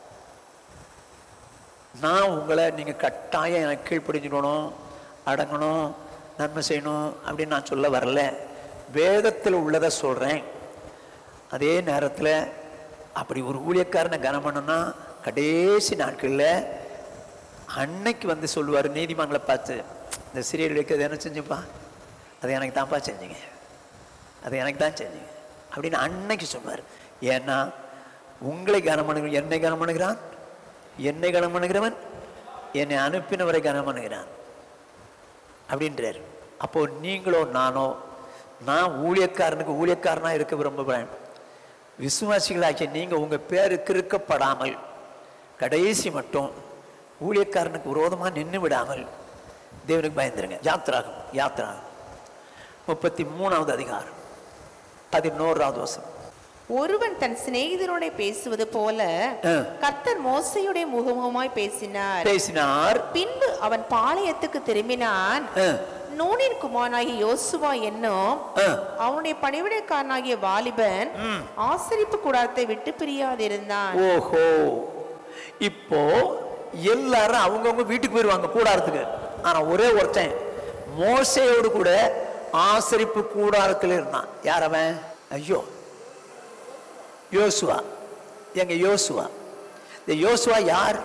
நான் உங்களை நீங்க கட்டாயம் எனக்கு கீழ்ப்படிஞ்சிடணும் அடங்கணும் நன்மை செய்யணும் அப்படின்னு நான் சொல்ல வரல வேதத்தில் உள்ளதை சொல்றேன் அதே நேரத்தில் அப்படி ஒரு ஊழியக்காரனை கனம் பண்ணணும்னா கடைசி நாட்களில் அன்னைக்கு வந்து சொல்லுவார் நீதிமங்களை பார்த்து இந்த சிறியர் வைக்கிறது என்ன செஞ்சுப்பா அது எனக்கு தான்ப்பா செஞ்சீங்க அது எனக்கு தான் செஞ்சீங்க அப்படின்னு அன்னைக்கு சொன்னார் ஏன்னா உங்களை கனம் பண்ணுகிற என்னை கனம் பண்ணுகிறான் என்னை கனம் பண்ணுகிறவன் என்னை அனுப்பினவரை கனம் பண்ணுகிறான் அப்படின்றார் அப்போ நீங்களோ நானோ நான் ஊழியக்காரனுக்கு ஊழியக்காரனா இருக்க விரும்புகிறேன் விசுவாசிகளாகிய நீங்க உங்க பேரு கிறுக்கப்படாமல் கடைசி மட்டும் ஊழியக்காரனுக்கு விரோதமா நின்று விடாமல் தேவனுக்கு பயந்துருங்க யாத்ராகம் யாத்ராகம் முப்பத்தி மூணாவது அதிகாரம் பதினோராவது வசனம் ஒருவன் தன் சிநேகிதனோட பேசுவது போல ஆ. கர்த்தர் மோசையுடைய முகமுகமாய் பேசினார் பேசினார் பின்பு அவன் பாளையத்துக்கு திரும்பினான் ஆ, நூனின் குமாரனாகிய யோசுவா என்னும் ஆ. அவனுடைய பணிவிடைக்காரனாகிய வாலிபன் ஆசரிப்பு கூடாரத்தை விட்டு பிரியாதிருந்தான் ஓஹோ இப்போ எல்லாரும் அவங்கவுங்க வீட்டுக்கு போயிருவாங்க கூடாரத்துக்கு ஆனா ஒரே ஒருத்தன் மோசையோடு கூட ஆசரிப்பு கூடாரத்தில் இருந்தான் யார் அவன் ஐயோ யோசுவா எங்க யோசுவா இந்த யோசுவா யார்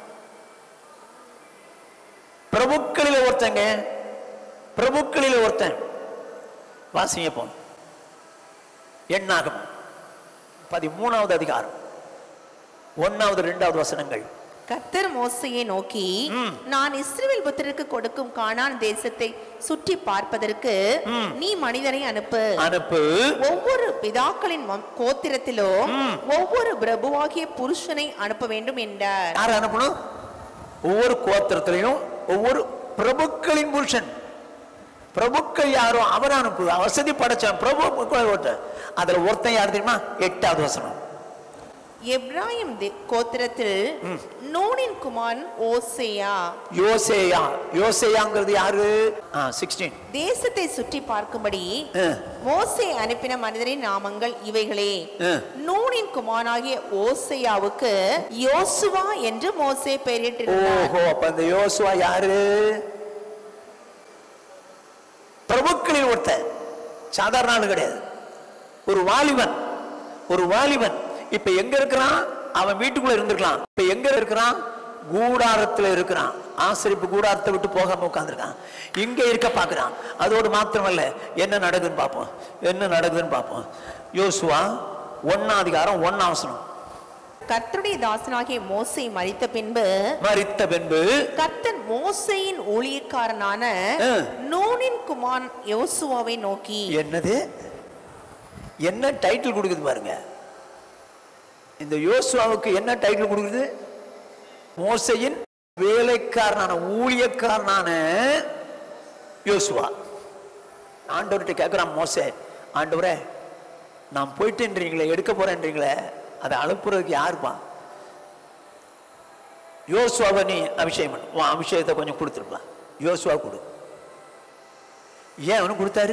பிரபுக்களில் ஒருத்தங்க பிரபுக்களில் ஒருத்தன் வாசிங்க போன எண்ணாகம் பதிமூணாவது அதிகாரம் ஒன்னாவது ரெண்டாவது வசனங்கள் கர்த்தர் மோசையை நோக்கி நான் இஸ்ரவேல் புத்திரருக்கு கொடுக்கும் கானான் தேசத்தை சுற்றி பார்ப்பதற்கு நீ மனிதனை அனுப்பு அனுப்பு ஒவ்வொரு பிதாக்களின் வம்- கோத்திரத்திலும் ஒவ்வொரு பிரபுவாகிய புருஷனை அனுப்ப வேண்டும் என்றார் யார் அனுப்பணும் ஒவ்வொரு கோத்திரத்திலையும் ஒவ்வொரு பிரபுக்களின் புருஷன் பிரபுக்கள் யாரோ அவர் அனுப்பு வசதி படைச்சான் பிரபு ஒருத்தன் அதுல ஒருத்தன் யார் தெரியுமா எட்டாவது வசனம் எப்ராயிம் தே- கோத்திரத்தில் நூனின் குமாரன் ஓசேயா யோசேயா யோசேயாங்கிறது யாரு சிக்ஸ்டீன் தேசத்தை சுற்றி பார்க்கும்படி மோசே அனுப்பின மனிதரின் நாமங்கள் இவைகளே நூனின் குமாரனாகிய ஓசேயாவுக்கு யோசுவா என்று மோசே பெயரிட்டிருந்தார் ஓஹோ அப்ப அந்த யோசுவா யாரு பிரபுக்களில் ஒருத்தன் சாதாரண ஆளு கிடையாது ஒரு வாலிபன் ஒரு வாலிபன் இப்ப எங்க இருக்கிறான் அவன் வீட்டுக்குள்ள இருந்திருக்கலாம் இப்ப எங்க இருக்கிறான் கூடாரத்துல இருக்கிறான் ஆசிரிப்பு கூடாரத்தை விட்டு போகாம உட்கார்ந்திருக்கான் இங்க இருக்க பாக்குறான் அதோடு மாத்திரமல்ல என்ன நடக்குதுன்னு பார்ப்போம் என்ன நடக்குதுன்னு பார்ப்போம் யோசுவா ஒன்னாம் அதிகாரம் ஒன்னாம் வசனம் கர்த்தருடைய தாசனாகிய மோசே மரித்த பின்பு மரித்த பின்பு கர்த்தன் மோசேயின் ஊழியக்காரனான ஆ. நூனின் குமார் யோசுவாவை நோக்கி என்னது என்ன டைட்டில் கொடுக்குது பாருங்க இந்த யோசுவாவுக்கு என்ன டைட்டில் கொடுக்குது மோசையின் வேலைக்காரனான ஊழியக்காரனான யோசுவா ஆண்டவர்கிட்ட கேட்குறான் மோசே ஆண்டவரே நான் போயிட்டுன்றீங்களே எடுக்க போறேன்றீங்களே அதை அனுப்புறதுக்கு யாருப்பா யோசுவாவை நீ அபிஷேகம் பண்ணு உன் அபிஷேகத்தை கொஞ்சம் கொடுத்துருப்பா யோசுவா கொடு ஏன் அவனுக்கு கொடுத்தாரு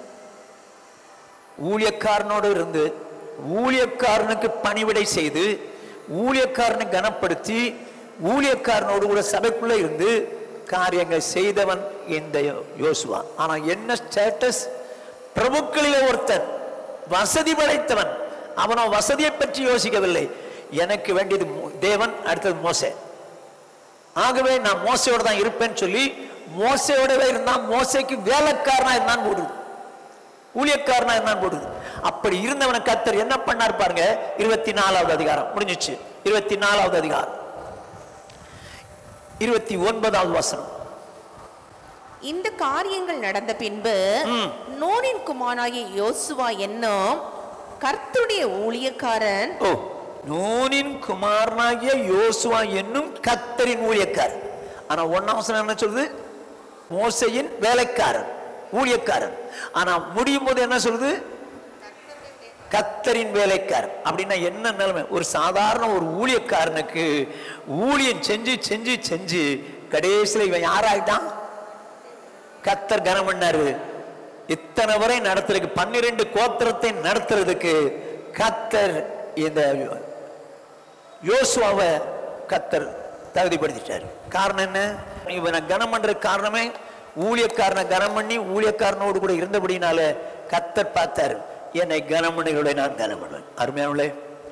ஊழியக்காரனோடு இருந்து ஊழியக்காரனுக்கு பணிவிடை செய்து ஊழியக்காரனை கனப்படுத்தி ஊழியக்காரனோடு கூட சபைக்குள்ள இருந்து காரியங்கள் செய்தவன் இந்த யோ- யோசுவா ஆனா என்ன ஸ்டேட்டஸ் பிரபுக்களிலே ஒருத்தன் வசதி படைத்தவன் அவனோ வசதியை பற்றி யோசிக்கவில்லை எனக்கு வேண்டியது மோ- தேவன் அடுத்தது மோசே ஆகவே நான் மோசையோட தான் இருப்பேன்னு சொல்லி மோசையோடவே இருந்தான் மோசைக்கு வேலைக்காரனா இருந்தான் போடுது ஊழியக்காரனா இருந்தான் போடுது அப்படி இருந்தவனை கத்தர் என்ன பண்ணார் பாருங்க இருபத்தி நாலாவது அதிகாரம் முடிஞ்சிச்சு இருபத்தி நாலாவது அதிகாரம் இருபத்தி ஒன்பதாவது வசனம் இந்த காரியங்கள் நடந்த பின்பு நூனின் குமாராகிய யோசுவா என்னும் கர்த்தருடைய ஊழியக்காரன் ஓ நூனின் குமாரனாகிய யோசுவா என்னும் கத்தரின் ஊழியக்காரன் ஆனா ஒன்னாம் வசனம் என்ன சொல்லுது மோசையின் வேலைக்காரன் ஊழியக்காரன் ஆனா முடியும் போது என்ன சொல்லுது கத்தரின் வேலைக்காரன் அப்படின்னா என்ன நிலைமை ஒரு சாதாரண ஒரு ஊழியக்காரனுக்கு ஊழியம் செஞ்சு செஞ்சு செஞ்சு கடைசியில் இவன் யாராயிட்டான் கத்தர் கனம் பண்ணாரு இத்தனை வரை நடத்துறதுக்கு பன்னிரெண்டு கோத்திரத்தை நடத்துறதுக்கு கத்தர் இந்த யோசுவாவை கத்தர் தகுதிப்படுத்திட்டாரு காரணம் என்ன இவனை கனம் பண்ற காரணமே ஊழியக்காரனை கனம் பண்ணி ஊழியக்காரனோடு கூட இருந்தபடினால கத்தர் பார்த்தாரு என்னை கனம் பண்ணுகளை நான் கனம் பண்ணுவேன் அருமையானவளே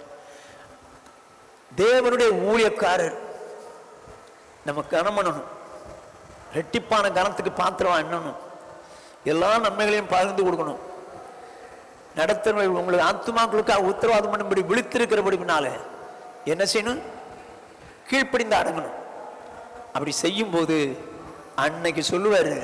தேவனுடைய ஊழியக்காரர் நம்ம கனம் பண்ணணும் ரெட்டிப்பான கனத்துக்கு பாத்திரம் எண்ணணும் எல்லா நன்மைகளையும் பகிர்ந்து கொடுக்கணும் நடத்துற உங்களுக்கு ஆத்துமாக்களுக்காக உத்தரவாதம் பண்ணும்படி விழித்திருக்கிறபடினால என்ன செய்யணும் கீழ்ப்படிந்து அடங்கணும் அப்படி செய்யும்போது அன்னைக்கு சொல்லுவாரு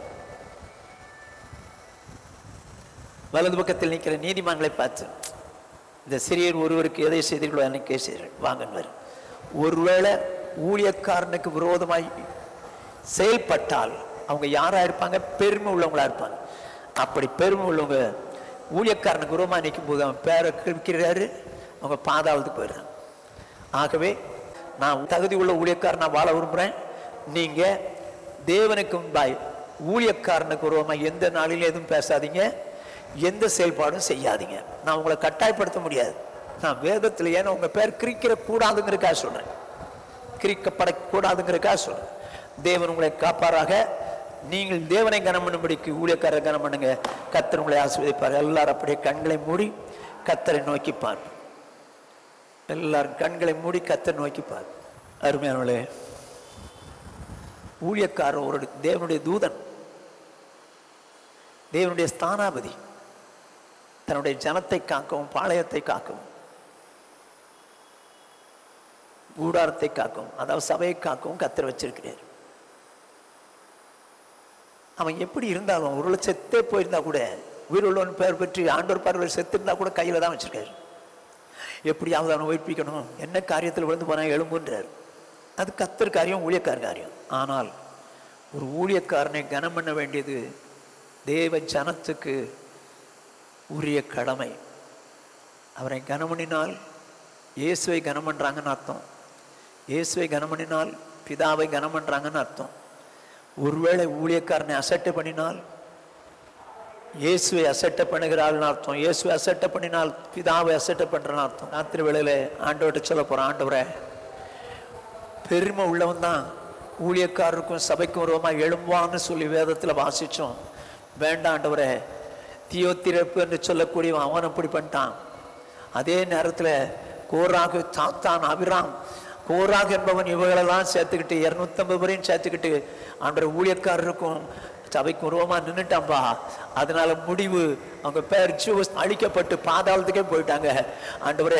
வலது பக்கத்தில் நிற்கிற நீதிமான்களை பார்த்து இந்த சிறியர் ஒருவருக்கு எதை செய்தீர்களோ அன்னைக்கே செய்தீர்கள் வாங்கன்வார் ஒருவேளை ஊழியக்காரனுக்கு விரோதமாய் செயல்பட்டால் அவங்க யாரா இருப்பாங்க பெருமை உள்ளவங்களா இருப்பாங்க அப்படி பெருமை உள்ளவங்க ஊழியக்காரனுக்கு விரோதமாக நிற்கும் போது அவன் பேரை கிழிக்கிறாரு அவங்க பாதாளத்துக்கு போயிடுறாங்க ஆகவே நான் தகுதி உள்ள ஊழியக்காரன் நான் வாழ விரும்புகிறேன் நீங்க தேவனுக்கு முன்பாய் ஊழியக்காரனுக்கு விரோதமாக எந்த நாளிலும் எதுவும் பேசாதீங்க எந்த செயல்பாடும் செய்யாதீங்க நான் உங்களை கட்டாயப்படுத்த முடியாது நான் வேதத்தில் ஏன்னா உங்க பேர் கிரிக்கிற கூடாதுங்கிறதுக்காக சொல்றேன் கிரிக்கப்படக்கூடாதுங்கிறதுக்காக சொல்றேன் தேவன் உங்களை காப்பாராக நீங்கள் தேவனை கனம் பண்ணும்படிக்கு ஊழியக்காரரை கனம் பண்ணுங்க கத்தர் உங்களை ஆசீர்வதிப்பார் எல்லாரும் அப்படியே கண்களை மூடி கத்தரை நோக்கி பார் எல்லாரும் கண்களை மூடி கத்தரை நோக்கி பார் அருமையானவளே ஊழியக்காரர் ஒரு தேவனுடைய தூதன் தேவனுடைய ஸ்தானாபதி தன்னுடைய ஜனத்தை காக்கவும் பாளையத்தை காக்கவும் கூடாரத்தை காக்கவும் அதாவது சபையை காக்கவும் கத்தர் வச்சிருக்கிறார் அவன் எப்படி இருந்தாலும் ஒரு செத்தே போயிருந்தா கூட உயிருள்ளவன் பேர் பெற்று ஆண்டோர் பார்வையில் செத்திருந்தா கூட கையில தான் வச்சிருக்காரு எப்படியாவது அவனை உயிர்ப்பிக்கணும் என்ன காரியத்தில் விழுந்து போனா எழும்புன்றார் அது கத்தர் காரியம் ஊழியக்கார காரியம் ஆனால் ஒரு ஊழியக்காரனை கனம் பண்ண வேண்டியது தேவ ஜனத்துக்கு உரிய கடமை அவரை கனம் பண்ணினால் இயேசுவை கனம் பண்ணுறாங்கன்னு அர்த்தம் இயேசுவை கனம் பண்ணினால் பிதாவை கனம் பண்ணுறாங்கன்னு அர்த்தம் ஒருவேளை ஊழியக்காரனை அசட்டை பண்ணினால் இயேசுவை அசட்டை பண்ணுகிறாள்னு அர்த்தம் இயேசுவை அசட்டை பண்ணினால் பிதாவை அசட்டை பண்ணுறன்னு அர்த்தம் ராத்திரி வேளையில ஆண்டவர்கிட்ட சொல்ல போகிறேன் ஆண்டவரே பெருமை உள்ளவன் தான் ஊழியக்காரருக்கும் சபைக்கும் உருவமாக எழும்புவான்னு சொல்லி வேதத்தில் வாசித்தோம் வேண்டாம் ஆண்டவரே தியோத்திரப்பு என்று சொல்லக்கூடியவன் அவன் அப்படி பண்ணிட்டான் அதே நேரத்தில் கோராகு சாத்தான் அபிராம் கோராக் என்பவன் இவங்களெல்லாம் சேர்த்துக்கிட்டு இரநூத்தம்பது பேரையும் சேர்த்துக்கிட்டு ஆண்டவர் ஊழியக்காரருக்கும் சபைக்கு உருவமாக நின்றுட்டான்பா அதனால முடிவு அவங்க பேர் ஜூஸ் அழிக்கப்பட்டு பாதாளத்துக்கே போயிட்டாங்க ஆண்டவரே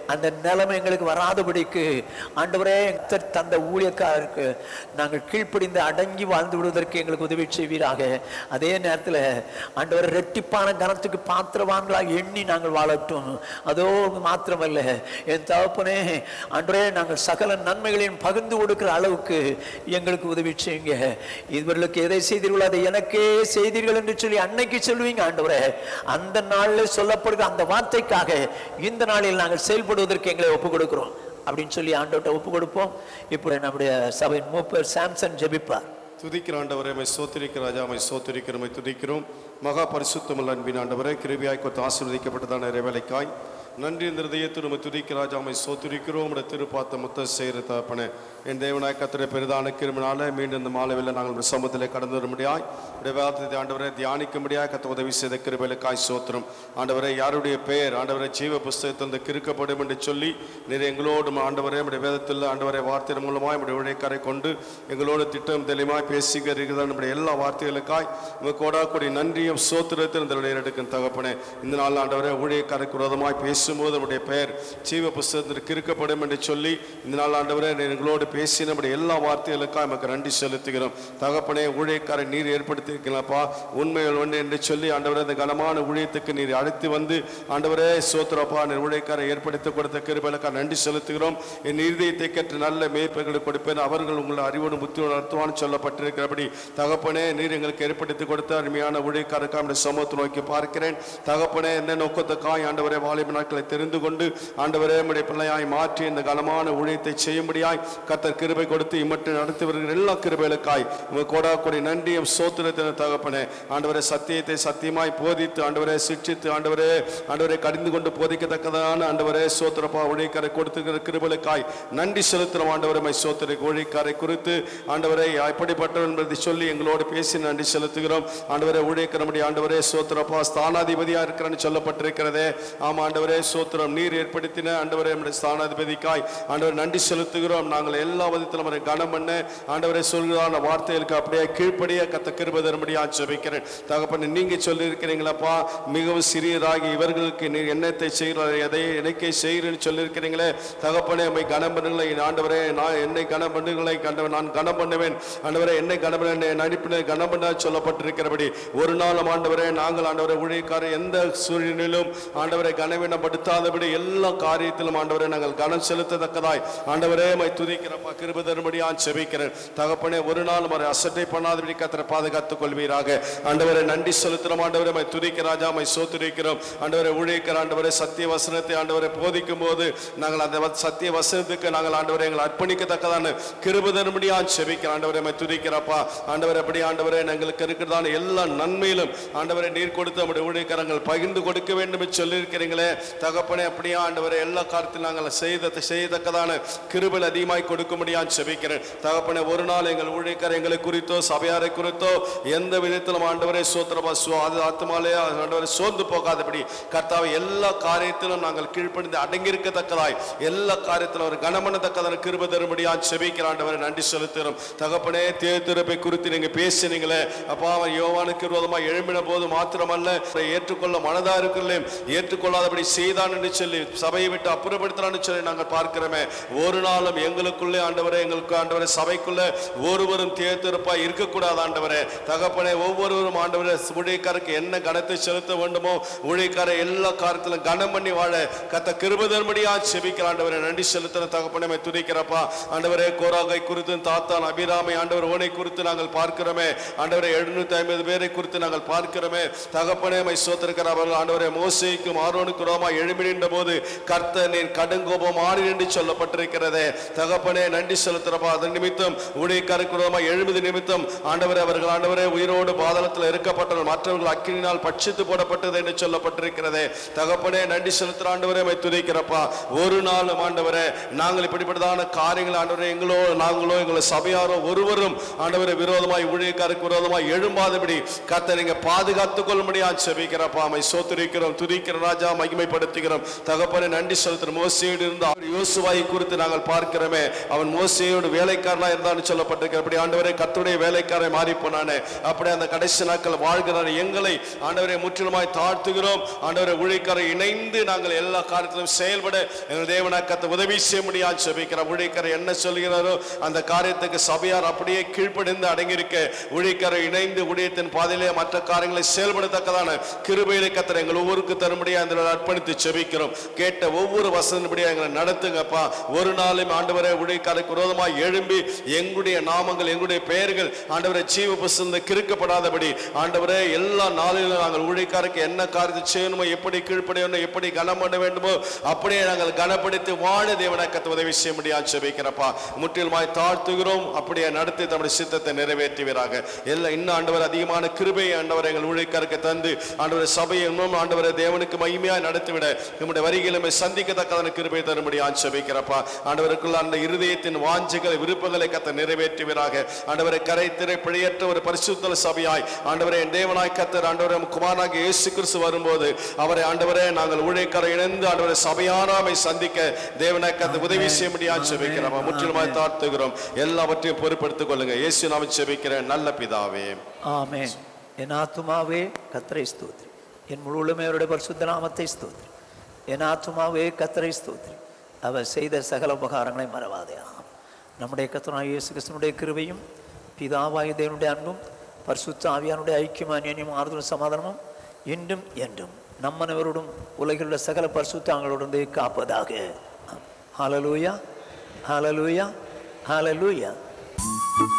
அந்த நிலைமை எங்களுக்கு வராதபடிக்கு ஆண்டவரே கர்த்தர் தந்த ஊழியக்காரருக்கு நாங்கள் கீழ்ப்படிந்து அடங்கி வாழ்ந்து விடுவதற்கு எங்களுக்கு உதவி செய்வீராக அதே நேரத்தில் ஆண்டவர் ரெட்டிப்பான கனத்துக்கு பாத்திரவான்களாக எண்ணி நாங்கள் வாழட்டும் அதோ மாத்திரமல்ல என் தகப்பனே ஆண்டவரே நாங்கள் சகல நன்மைகளையும் பகிர்ந்து கொடுக்கிற அளவுக்கு எங்களுக்கு உதவி செய்யுங்க இவர்களுக்கு எதை செய்தீர்களோ அதை எனக்கே செய்தீர்கள் என்று சொல்லி அன்னைக்கு சொல்லுவீங்க ஆண்டவரே அந்த நாளில் சொல்லப்படுகிற அந்த வார்த்தைக்காக இந்த நாளில் நாங்கள் செயல்படுவதற்கு எங்களை ஒப்புக் கொடுக்கிறோம் அப்படின்னு சொல்லி ஆண்டவர்கிட்ட ஒப்பு கொடுப்போம் இப்போ நம்முடைய சபையின் மூப்பர் சாம்சன் ஜெபிப்பார் துதிக்கிற ஆண்டவரே மை சோத்திரிக்கிற ராஜா மை சோத்திரிக்கிறோமை துதிக்கிறோம் மகா பரிசுத்தமுள்ள அன்பின் ஆண்டவரே கிருபியாய் கொத்து ஆசீர்வதிக்கப்பட்டதான இறைவேலைக்காய் நன்றி இந்த இதயத்தில் உமை துதிக்கிற ராஜா மை சோத்திரிக்கிறோம் உடைய திருப்பாத்த முத்த செய்கிற தகப்பனே என் தேவனாய் கத்திர பெரிதான கிருமினால மீண்டும் இந்த மாலைவில் நாங்கள் உடைய சமூகத்திலே கடந்து வரும்படியாய் உடைய வேதத்தை ஆண்டவரை தியானிக்கும்படியாய் கத்த உதவி செய்த கிருபைகளுக்காய் சோத்திரம் ஆண்டவரே யாருடைய பெயர் ஆண்டவரை ஜீவ புஸ்தகத்தில் இந்த கிறுக்கப்படும் என்று சொல்லி நீர் எங்களோடு ஆண்டவரே நம்முடைய வேதத்தில் ஆண்டவரை வார்த்தை மூலமாய் நம்முடைய உழைக்காரை கொண்டு எங்களோடு திட்டம் தெளிவாய் பேசுகிறீர்கள் நம்முடைய எல்லா வார்த்தைகளுக்காய் உங்கள் கோடாக்குடி நன்றியும் சோத்திரத்தில் இந்த எடுக்கும் தகப்பனே இந்த நாள் ஆண்டவரே ஊழியக்காரருக்கு விரோதமாய் பேசும்போது நம்முடைய பெயர் ஜீவ புஸ்தகத்தில் கிறுக்கப்படும் என்று சொல்லி இந்த நாள் ஆண்டவரே நீர் எங்களோடு பேசி நம்முடைய எல்லா வார்த்தைகளுக்காக நமக்கு நன்றி செலுத்துகிறோம் தகப்பனே ஊழியக்காரை நீர் ஏற்படுத்தியிருக்கீங்களப்பா உண்மைகள் ஒன்று என்று சொல்லி ஆண்டவரே இந்த கனமான ஊழியத்துக்கு நீர் அழைத்து வந்து ஆண்டவரே சோத்திரப்பா நீர் ஊழியக்காரை ஏற்படுத்தி கொடுத்த கிருபலுக்காக நன்றி செலுத்துகிறோம் என் இருதயத்தை கேட்டு நல்ல மேய்ப்பர்களை கொடுப்பேன் அவர்கள் உங்களை அறிவோடு புத்தியோடு நடத்துவான்னு சொல்லப்பட்டிருக்கிறபடி தகப்பனே நீர் எங்களுக்கு ஏற்படுத்தி கொடுத்த அருமையான ஊழியக்காரருக்காக நம்முடைய சமூகத்தை நோக்கி பார்க்கிறேன் தகப்பனே என்ன நோக்கத்துக்காய் ஆண்டவரே வாலிப நாட்களை தெரிந்து கொண்டு ஆண்டவரே நம்முடைய பிள்ளையாய் மாற்றி இந்த கனமான ஊழியத்தை செய்யும்படியாய் கர்த்தர் கிருபை கொடுத்து இம்மட்டு நடத்தி வருகிற எல்லா கிருபைகளுக்காய் உங்கள் கோடா கொடி நன்றியும் சோத்திரத்தின தகப்பனே ஆண்டவரே சத்தியத்தை சத்தியமாய் போதித்து ஆண்டவரே சிக்ஷித்து ஆண்டவரே ஆண்டவரை கடிந்து கொண்டு போதிக்கத்தக்கதான ஆண்டவரே சோத்திரப்பா ஊழியக்காரை கொடுத்துக்கிற கிருபலுக்காய் நன்றி செலுத்துகிறோம் ஆண்டவரை மை சோத்திரை ஊழியக்காரை குறித்து ஆண்டவரை எப்படிப்பட்டவர் என்பதை சொல்லி எங்களோடு பேசி நன்றி செலுத்துகிறோம் ஆண்டவரே ஊழியக்காரமுடைய ஆண்டவரே சோத்திரப்பா ஸ்தானாதிபதியா இருக்கிறன்னு சொல்லப்பட்டிருக்கிறதே ஆமா ஆண்டவரே சோத்திரம் நீர் ஏற்படுத்தின ஆண்டவரே நம்முடைய ஸ்தானாதிபதிக்காய் ஆண்டவர் நன்றி செலுத்துகிறோம் நாங்கள் எல்லா விதத்திலும் அவரை கனம் பண்ண ஆண்டவரை சொல்கிறான வார்த்தைகளுக்கு அப்படியே கீழ்ப்படிய கத்த கிருப தரும்படியா ஜெபிக்கிறேன் தகப்பன நீங்க சொல்லி இருக்கிறீங்களப்பா மிகவும் சிறியராகி இவர்களுக்கு நீர் என்னத்தை செய்கிறார் எதை எனக்கே செய்கிறேன்னு சொல்லியிருக்கிறீங்களே தகப்பனே உம்மை கனம் பண்ணுங்களை ஆண்டவரே நான் என்னை கனம் பண்ணுகளை கண்டவன் நான் கனம் பண்ணுவேன் ஆண்டவரே என்னை கனம் பண்ண என்னை நடிப்பினை கனம் பண்ண சொல்லப்பட்டிருக்கிறபடி ஒரு நாளும் ஆண்டவரே நாங்கள் ஆண்டவரை ஊழியக்காரர் எந்த சூழ்நிலையிலும் ஆண்டவரை கனவீனப்படுத்தாதபடி எல்லா காரியத்திலும் ஆண்டவரை நாங்கள் கனம் செலுத்தத்தக்கதாய் ஆண்டவரே மை துதிக்கிறப்பா கிருப தரும்படியா செபிக்கிறேன் தகப்பனே ஒரு நாள் மறை அசட்டை பண்ணாதபடி கத்தரை பாதுகாத்துக் கொள்வீராக ஆண்டவரை நன்றி செலுத்துறோம் ஆண்டவரை மை துதிக்க ராஜா மை சோத்துரிக்கிறோம் ஆண்டவரை ஊழியக்கிற ஆண்டவரை சத்திய வசனத்தை ஆண்டவரை போதிக்கும் போது நாங்கள் அந்த வ- சத்திய வசனத்துக்கு நாங்கள் ஆண்டவரை எங்களை அர்ப்பணிக்கத்தக்கதான கிருப தரும்படியா செபிக்கிற ஆண்டவரை மை துதிக்கிறப்பா ஆண்டவர் எப்படி ஆண்டவரே எங்களுக்கு இருக்கிறதான எல்லா நன்மையிலும் ஆண்டவரை நீர் கொடுத்து நம்முடைய ஊழியக்காரங்கள் பகிர்ந்து கொடுக்க வேண்டும் என்று சொல்லியிருக்கிறீங்களே தகப்பனே அப்படியே ஆண்டவரை எல்லா காலத்திலும் நாங்கள் செய்த செய்யத்தக்கதான கிருபல் அதிகமாய் கொடுக்கும்படியா செபிக்கிறேன் தகப்பனே ஒரு நாள் எங்கள் ஊழியக்கார எங்களை குறித்தோ சபையாரை குறித்தோ எந்த விதத்திலும் ஆண்டவரை சோத்திரமா சோ அது ஆத்மாலே ஆண்டவரை சோர்ந்து போகாதபடி கர்த்தாவை எல்லா காரியத்திலும் நாங்கள் கீழ்ப்படிந்து அடங்கியிருக்கத்தக்கதாய் எல்லா காரியத்திலும் ஒரு கனமனத்தக்கதான கிருப தரும்படியா செபிக்கிற ஆண்டவரை நன்றி செலுத்துகிறோம் தகப்பனே தேர்திருப்பை குறித்து நீங்க பேசினீங்களே அப்பா அவன் யோவானுக்கு விரோதமா எழும்பின போது மாத்திரமல்ல அவரை ஏற்றுக்கொள்ள மனதா இருக்கிறே ஏற்றுக்கொள்ளாதபடி செய்தான் என்று சொல்லி சபையை விட்டு அப்புறப்படுத்துறான்னு சொல்லி நாங்கள் பார்க்கிறோமே ஒரு நாளும் எங்களுக்குள்ளே ஆண்டவரே எங்களுக்கு ஆண்டவரே சபைக்குள்ள ஒருவரும் தேர்திருப்பா இருக்கக்கூடாது ஆண்டவரே தகப்பனே ஒவ்வொருவரும் ஆண்டவரே ஊழியக்காரருக்கு என்ன கனத்தை செலுத்த வேண்டுமோ ஊழியக்கார எல்லா காரியத்திலும் கனம் பண்ணி வாழ கத்த கிருபதர்மடியா செபிக்கிற ஆண்டவரே நன்றி செலுத்தின தகப்பனே துதிக்கிறப்பா ஆண்டவரே கோராகை குறித்து தாத்தான் அபிராமை ஆண்டவர் ஓனை குறித்து நாங்கள் பார்க்கிறோமே ஆண்டவரே எழுநூத்தி ஐம்பது பேரை குறித்து நாங்கள் பார்க்கிறோமே தகப்பனே மை சோத்திருக்கிற அவர்கள் ஆண்டவரே மோசைக்கும் ஆரோனுக்கு ரோமா எழும்பி நின்ற போது கர்த்தனின் கடுங்கோபம் ஆறு என்று சொல்லப்பட்டிருக்கிறதே தகப்பனே நன்றி செலுத்துறப்பா அதன் நிமித்தம் ஊழியக்காரருக்கு ரோமா எழுபது நிமித்தம் ஆண்டவரே அவர்கள் ஆண்டவரே உயிரோடு பாதாளத்தில் இருக்கப்பட்டனர் மற்றவர்கள் அக்கினினால் பட்சித்து போடப்பட்டது என்று சொல்லப்பட்டிருக்கிறதே தகப்பனே நன்றி செலுத்துற ஆண்டவரே மை துதிக்கிறப்பா ஒரு நாளும் ஆண்டவரே நாங்கள் இப்படிப்பட்டதான காரியங்கள் ஆண்டவரே எங்களோ நாங்களோ எங்களை சபையாரோ ஒருவரும் ஆண்டவரே விரோதமாய் ஊழியக்காரருக்கு விரோதமாய் எழும்பாதபடி கர்த்தர் நீங்க பாதுகாத்துக் கொள்ளும்படியா செபிக்கிறப்பா மை சோத்திரிக்கிறோம் துதிக்கிற ராஜா மகிமைப்படு மகிமைப்படுத்துகிறோம் தகப்பனை நன்றி செலுத்துற மோசையோடு இருந்த அவர் யோசுவாயை குறித்து நாங்கள் பார்க்கிறோமே அவன் மோசையோடு வேலைக்காரனா இருந்தான்னு சொல்லப்பட்டிருக்கிற அப்படி ஆண்டவரே கத்துடைய வேலைக்காரன் மாறி போனானே அப்படி அந்த கடைசி நாட்கள் வாழ்கிறார் எங்களை ஆண்டவரை முற்றிலுமாய் தாழ்த்துகிறோம் ஆண்டவரை ஊழியக்காரை இணைந்து நாங்கள் எல்லா காரியத்திலும் செயல்பட எங்கள் தேவனாக்கத்தை உதவி செய்ய முடியாது செபிக்கிறார் ஊழியக்காரர் என்ன சொல்கிறாரோ அந்த காரியத்துக்கு சபையார் அப்படியே கீழ்ப்படிந்து அடங்கியிருக்க ஊழியக்காரர் இணைந்து ஊழியத்தின் பாதையிலே மற்ற காரியங்களை செயல்படத்தக்கதான கிருபையிலே கத்தர் எங்கள் ஒவ்வொருக்கு தரும்படியா இந்த நாள் அர்ப்பணித்து செபிக்கிறோம் கேட்ட ஒவ்வொரு வசனப்படியா எங்களை நடத்துங்கப்பா ஒரு நாளும் ஆண்டவரை ஊழியக்காரருக்கு விரோதமாக எழும்பி எங்களுடைய நாமங்கள் எங்களுடைய பெயர்கள் ஆண்டவரை ஜீவ புஸ்தந்த கிறுக்கப்படாதபடி ஆண்டவரே எல்லா நாளிலும் நாங்கள் ஊழியக்காரருக்கு என்ன காரியத்தை செய்யணுமோ எப்படி கீழ்ப்படையணும் எப்படி கனம் பண்ண வேண்டுமோ அப்படியே நாங்கள் கனப்படுத்தி வாழ தேவனாக்கத்தை உதவி செய்ய முடியாது செபிக்கிறப்பா முற்றிலுமாய் தாழ்த்துகிறோம் அப்படியே நடத்தி தம்முடைய சித்தத்தை நிறைவேற்றுவீராக எல்லாம் இன்னும் ஆண்டவர் அதிகமான கிருபையை ஆண்டவர் எங்கள் ஊழியக்காரருக்கு தந்து ஆண்டவர் சபையை இன்னும் ஆண்டவரை தேவனுக்கு மகிமையாய் நடத்திவிட நம்முடைய வரிகளுமே சந்திக்கத்தக்கதான கிருபை தரும்படி ஆட்சேபிக்கிறப்பா ஆண்டவருக்குள்ள அந்த இருதயத்தின் வாஞ்சைகளை விருப்பங்களை கத்த நிறைவேற்றுவீராக ஆண்டவரை கரை திரை பிழையற்ற ஒரு பரிசுத்தல சபையாய் ஆண்டவரை என் தேவனாய் கத்தர் ஆண்டவரை குமாரனாக இயேசு கிறிஸ்து வரும்போது அவரை ஆண்டவரே நாங்கள் ஊழியக்காரை இணைந்து ஆண்டவரை சபையாராமை சந்திக்க தேவனாய் கத்த உதவி செய்ய முடியாது செபிக்கிறோம் முற்றிலுமாய் தாழ்த்துகிறோம் எல்லாவற்றையும் பொறுப்படுத்திக் கொள்ளுங்க இயேசு நாம செபிக்கிறேன் நல்ல பிதாவே ஆமென் என் ஆத்துமாவே கத்தரை ஸ்தோத்ரி என் முழுவதுமே அவருடைய பரிசுத்த நாமத்தை ஸ்தோத்ரி என் ஆத்துமாவே கத்தரை ஸ்தோத்ரி அவர் செய்த சகல உபகாரங்களை மறவாதே ஆம் நம்முடைய கத்தனாய் இயேசு கிறிஸ்தனுடைய கிருபையும் பிதாவாய தேவனுடைய அன்பும் பரிசுத்த ஆவியானுடைய ஐக்கியம் அந்நியம் ஆறுதலும் சமாதானமும் இன்றும் என்றும் நம்மனவரோடும் உலகில் உள்ள சகல பரிசுத்தாங்களோடு காப்பதாக ஹalleluya ஹalleluya ஹalleluya